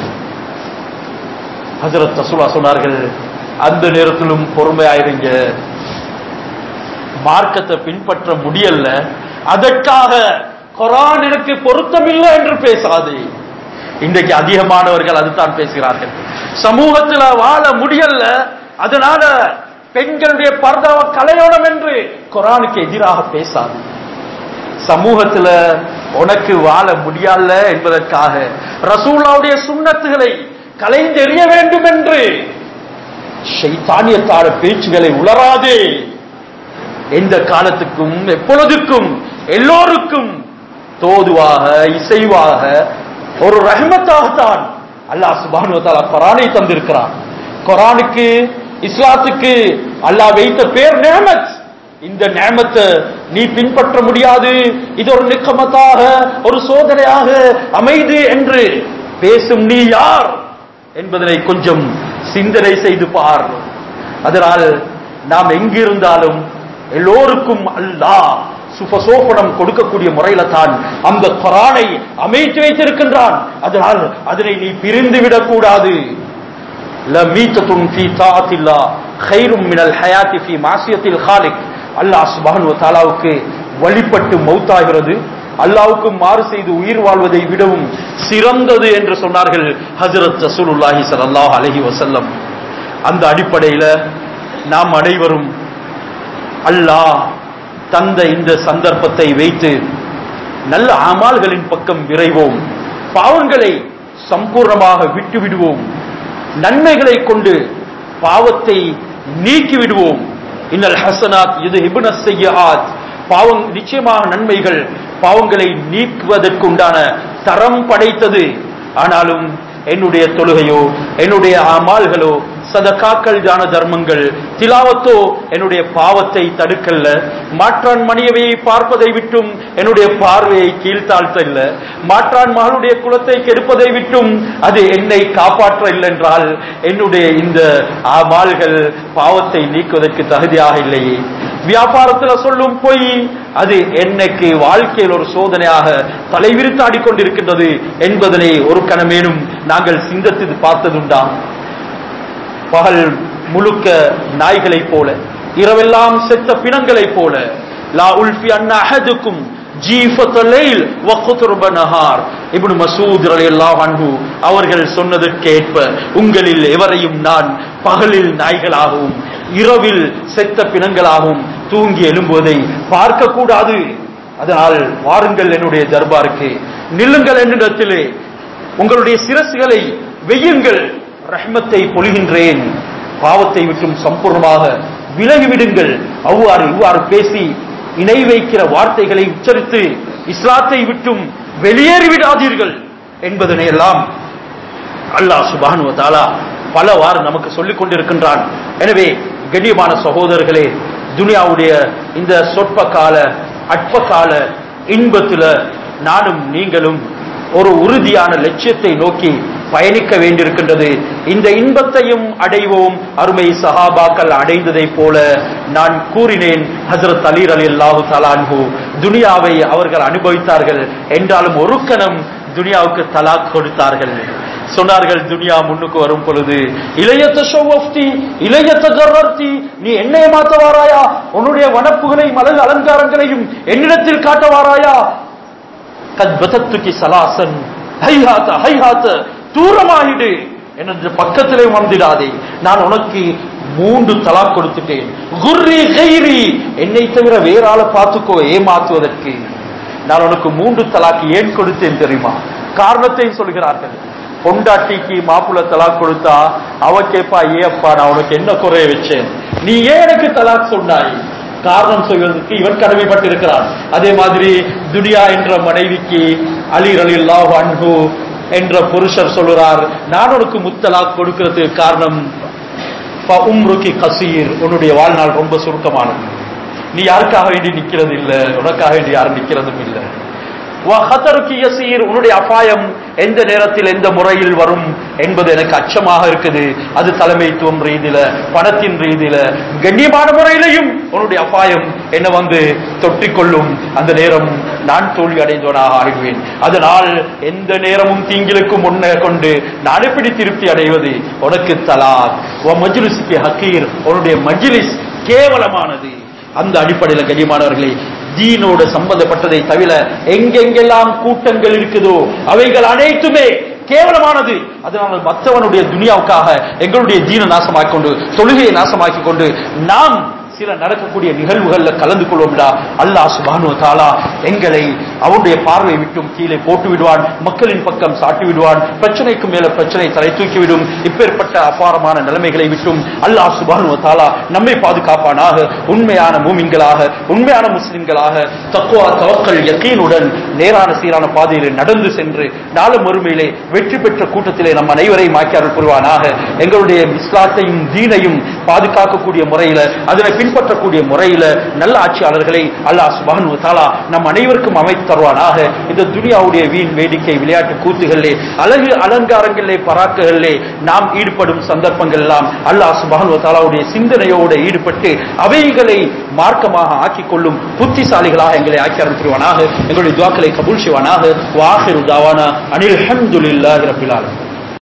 ஹஜரத் ரசூலா சொன்னார்கள் அந்த நேரத்திலும் பொறுமையாயிருங்க மார்க்கத்தை பின்பற்ற முடியல அதற்காக குரான் எனக்கு பொருத்தமில்லை என்று பேசாது இன்றைக்கு அதிகமானவர்கள் அதுதான் பேசுகிறார்கள் சமூகத்துல வாழ முடியல அதனால பெண்களுடைய பர்தாவை கலையோடம் என்று குரானுக்கு எதிராக பேசாது சமூகத்துல உனக்கு வாழ முடியல என்பதற்காக ரசூலாவுடைய சுண்ணத்துகளை கலைந்தெறிய வேண்டும் என்று ஷைத்தானியத்தார பேச்சுகளை உளராதே எந்த காலத்துக்கும் எப்பொழுதுக்கும் எல்லோருக்கும் தோதுவாக இசைவாக ஒரு ரஹ்மத்தாகத்தான் அல்லாஹ் சுபானு தாலா குரானை தந்திருக்கிறான் குரானுக்கு இஸ்லாத்துக்கு அல்லாஹ் வைத்த பேர் நேமத் இந்த நேமத்தை நீ பின்பற்ற முடியாது இது ஒரு நிக்கமத்தாக ஒரு சோதனையாக அமைது என்று பேசும் நீ யார் என்பதனை கொஞ்சம் சிந்தனை செய்து பார் அதனால் நாம் எங்கிருந்தாலும் எல்லோருக்கும் அல்லாஹ் சுபசோபனம் கொடுக்கக்கூடிய முறையில தான் அந்த குரானை அமைத்து வைத்திருக்கின்றான் அதனால் அதனை நீ பிரிந்து விடக்கூடாது லமீத்தத்துன் ஃபீ தாஅத்தில்லா கைரும் மினல் ஹயாத்தி ஃபீ மாசியத்தில் ஹாலிக் அல்லாஹ் சுப்ஹானஹு வ தஆலாவுக்கு வழிபட்டு மௌத்தாகிறது அல்லாவுக்கு மாறு செய்து உயிர் வாழ்வதை விடவும் சிறந்தது என்று சொன்னார்கள் ஹஜரத் ரசூலுல்லாஹி ஸல்லல்லாஹு அலைஹி வஸல்லம் அந்த அடிப்படையில நாம் அனைவரும் அல்லாஹ் தந்த இந்த சந்தர்ப்பத்தை வைத்து நல்ல அமால்களின் பக்கம் விரைவோம் பாவங்களை சம்பூர்ணமாக விட்டு விடுவோம் நன்மைகளை கொண்டு பாவத்தை நீக்கி விடுவோம் இன்னல் ஹசனாத் இது இபுன செய்யாத் பாவம் நிச்சயமாக நன்மைகள் பாவங்களை நீக்குவதற்கு உண்டான தரம் படைத்தது ஆனாலும் என்னுடைய தொழுகையோ என்னுடைய அமால்களோ சதகாக்கள் தான தர்மங்கள் திலாவத்தோ என்னுடைய பாவத்தை தடுக்கல்ல மாற்றான் மணியவையை பார்ப்பதை விட்டும் என்னுடைய பார்வையை கீழ்த்தாழ்த்தல்ல மாற்றான் மகளுடைய குலத்தை கெடுப்பதை விட்டும் அது என்னை காப்பாற்ற இல்லை என்றால் என்னுடைய இந்த அமால்கள் பாவத்தை நீக்குவதற்கு தகுதியாக இல்லையே வியாபாரத்துல சொல்லும் பொய் அது என்னைக்கு வாழ்க்கையில் ஒரு சோதனையாக தலைவிரித்தாடி கொண்டிருக்கின்றது என்பதனை ஒரு கணமேனும் நாங்கள் சிந்தித்து பார்த்ததுண்டா பகல் முழுக்க நாய்களைப் போல இரவெல்லாம் செத்த பிணங்களைப் போல லா உல்ஃபி அன்ன அஹதுக்கும் ஜீஃபத்தலைல் வகுத்துர்ப நஹார் இப்னு மசூத் ரலியல்லாஹு அன்ஹு அவர்கள் சொன்னதற்கேற்ப உங்களில் எவரையும் நான் பகலில் நாய்களாகவும் இரவில் செத்த பிணங்களாகவும் தூங்கி எழும்புவதை பார்க்க கூடாது அதனால் வாருங்கள் என்னுடைய தர்பாருக்கு நில்லுங்கள் என்னிடத்திலே உங்களுடைய சிரசுகளை வெய்யுங்கள் ரஹ்மத்தை பொழிகின்றேன் பாவத்தை விட்டும் சம்பூர்ணமாக விலகிவிடுங்கள் அவ்வாறு இவ்வாறு பேசி இணை வைக்கிற வார்த்தைகளை உச்சரித்து இஸ்லாத்தை விட்டும் வெளியேறிவிடாதீர்கள் என்பதனை எல்லாம் அல்லாஹ் சுபானு தாலா பலவாறு நமக்கு சொல்லிக் கொண்டிருக்கின்றான் எனவே கண்ணியமான சகோதரர்களே துனியாவுடைய இந்த சொற்ப கால அற்ப கால இன்பத்துல நானும் நீங்களும் ஒரு உறுதியான லட்சியத்தை நோக்கி பயணிக்க வேண்டியிருக்கின்றது இந்த இன்பத்தையும் அடைவோம் அருமை சஹாபாக்கள் அடைந்ததை போல நான் கூறினேன் ஹசரத் அலீர் அலி அல்லாஹு தலான்ஹு துனியாவை அவர்கள் அனுபவித்தார்கள் என்றாலும் ஒரு கணம் துனியாவுக்கு தலாக் கொடுத்தார்கள் சொன்னார்கள் துனியா முன்னுக்கு வரும் பொழுது இளையத்த ஷோவப்தி இளையத்த கர்வர்த்தி நீ என்னை மாத்த வாராயா உன்னுடைய வனப்புகளையும் அழகு அலங்காரங்களையும் என்னிடத்தில் காட்ட வாராயா கத் பதத்துக்கு சலாசன் ஹைஹாத்த ஹைஹாத்த தூரமாகிடு எனது பக்கத்திலே வந்துடாதே நான் உனக்கு மூன்று தலாக் கொடுத்துட்டேன் குர்ரி கைரி என்னை தவிர வேற ஆளை பார்த்துக்கோ ஏமாத்துவதற்கு நான் உனக்கு மூன்று தலாக்கு ஏன் கொடுத்தேன் தெரியுமா காரணத்தையும் சொல்கிறார்கள் பொண்டாட்டிக்கு மாப்புள்ள தலாக் கொடுத்தா அவ கேப்பா ஏ அப்பா நான் உனக்கு என்ன குறைய வச்சேன் நீ ஏன் எனக்கு தலாக் சொன்னாய் காரணம் சொல்வதற்கு இவன் கடமைப்பட்டிருக்கிறான் அதே மாதிரி துனியா என்ற மனைவிக்கு அலி ரலில்லாஹு அன்ஹு என்ற புருஷர் சொல்லுறார் நான் உனக்கு முத்தலாக் கொடுக்கிறதுக்கு காரணம் உம்ருக்கி கசீர் உன்னுடைய வாழ்நாள் ரொம்ப சுருக்கமானது நீ யாருக்காக வேண்டி நிக்கிறது இல்ல உனக்காக வேண்டி யாரும் நிக்கிறதும் இல்லை வஹதருக்கு யசீர் உன்னுடைய அபாயம் எந்த நேரத்தில் எந்த முறையில் வரும் என்பது எனக்கு அச்சமாக இருக்குது அது தலைமைத்துவம் ரீதியில பணத்தின் ரீதியில கண்ணியமான முறையிலையும் உன்னுடைய அபாயம் என்ன வந்து தொற்றிக்கொள்ளும் அந்த நேரம் நான் தோல்வி அடைந்தவனாக ஆகிடுவேன் அதனால் எந்த நேரமும் தீங்கிலுக்கும் முன்ன கொண்டு நான் எப்படி திருப்தி அடைவது உனக்கு தலாக் உன் மஜ்லிஸுக்கு ஹக்கீர் உன்னுடைய மஜ்லிஸ் கேவலமானது அந்த அடிப்படையில் கண்ணியமானவர்களே தீனோடு சம்பந்தப்பட்டதை தவிர எங்கெங்கெல்லாம் கூட்டங்கள் இருக்குதோ அவைகள் அனைத்துமே கேவலமானது அதனால் மற்றவனுடைய துனியாவுக்காக எங்களுடைய தீன நாசமாக்கிக் கொண்டு தொழுகையை நாசமாக்கிக் கொண்டு நாம் சில நடக்கக்கூடிய நிகழ்வுகள்ல கலந்து கொள்வோம்டா அல்லாஹ் சுபானு தாலா எங்களை அவனுடைய பார்வை விட்டும் கீழே போட்டு விடுவான் மக்களின் பக்கம் சாட்டி விடுவான் பிரச்சனைக்கு மேல பிரச்சனை தலை தூக்கிவிடும் இப்பேற்பட்ட அபாரமான நிலைமைகளை விட்டும் அல்லாஹ் சுபானு தாலா நம்மை பாதுகாப்பானாக உண்மையான மூமின்களாக உண்மையான முஸ்லிம்களாக தக்குவா தவக்கல் யக்கீனுடன் நேரான சீரான பாதையில் நடந்து சென்று நாளும் மறுமையிலே வெற்றி பெற்ற கூட்டத்திலே நம் அனைவரையும் ஆக்கியார்கள் புரிவானாக எங்களுடைய இஸ்லாத்தையும் தீனையும் பாதுகாக்கக்கூடிய முறையில அதனை பின்பற்றக்கூடிய முறையில நல்ல ஆட்சியாளர்களை அல்லாஹ் சுபானு தாலா நம் அனைவருக்கும் அமைத்து தருவானாக இந்த துனியாவுடைய வீண் வேடிக்கை விளையாட்டு கூத்துகளிலே அழகு அலங்காரங்களிலே பராக்குகளிலே நாம் ஈடுபடும் சந்தர்ப்பங்கள் எல்லாம் அல்லாஹ் சுபானு தாலாவுடைய சிந்தனையோடு ஈடுபட்டு அவைகளை மார்க்கமாக ஆக்கிக் கொள்ளும் புத்திசாலிகளாக எங்களை ஆக்கியாரம் புரிவானாக எங்களுடைய துவாக்களை கபூல் செய்வானாக வாஹிரு தாவானா அனில் அஹமதுல்லாஹி ரபில் ஆலமீன்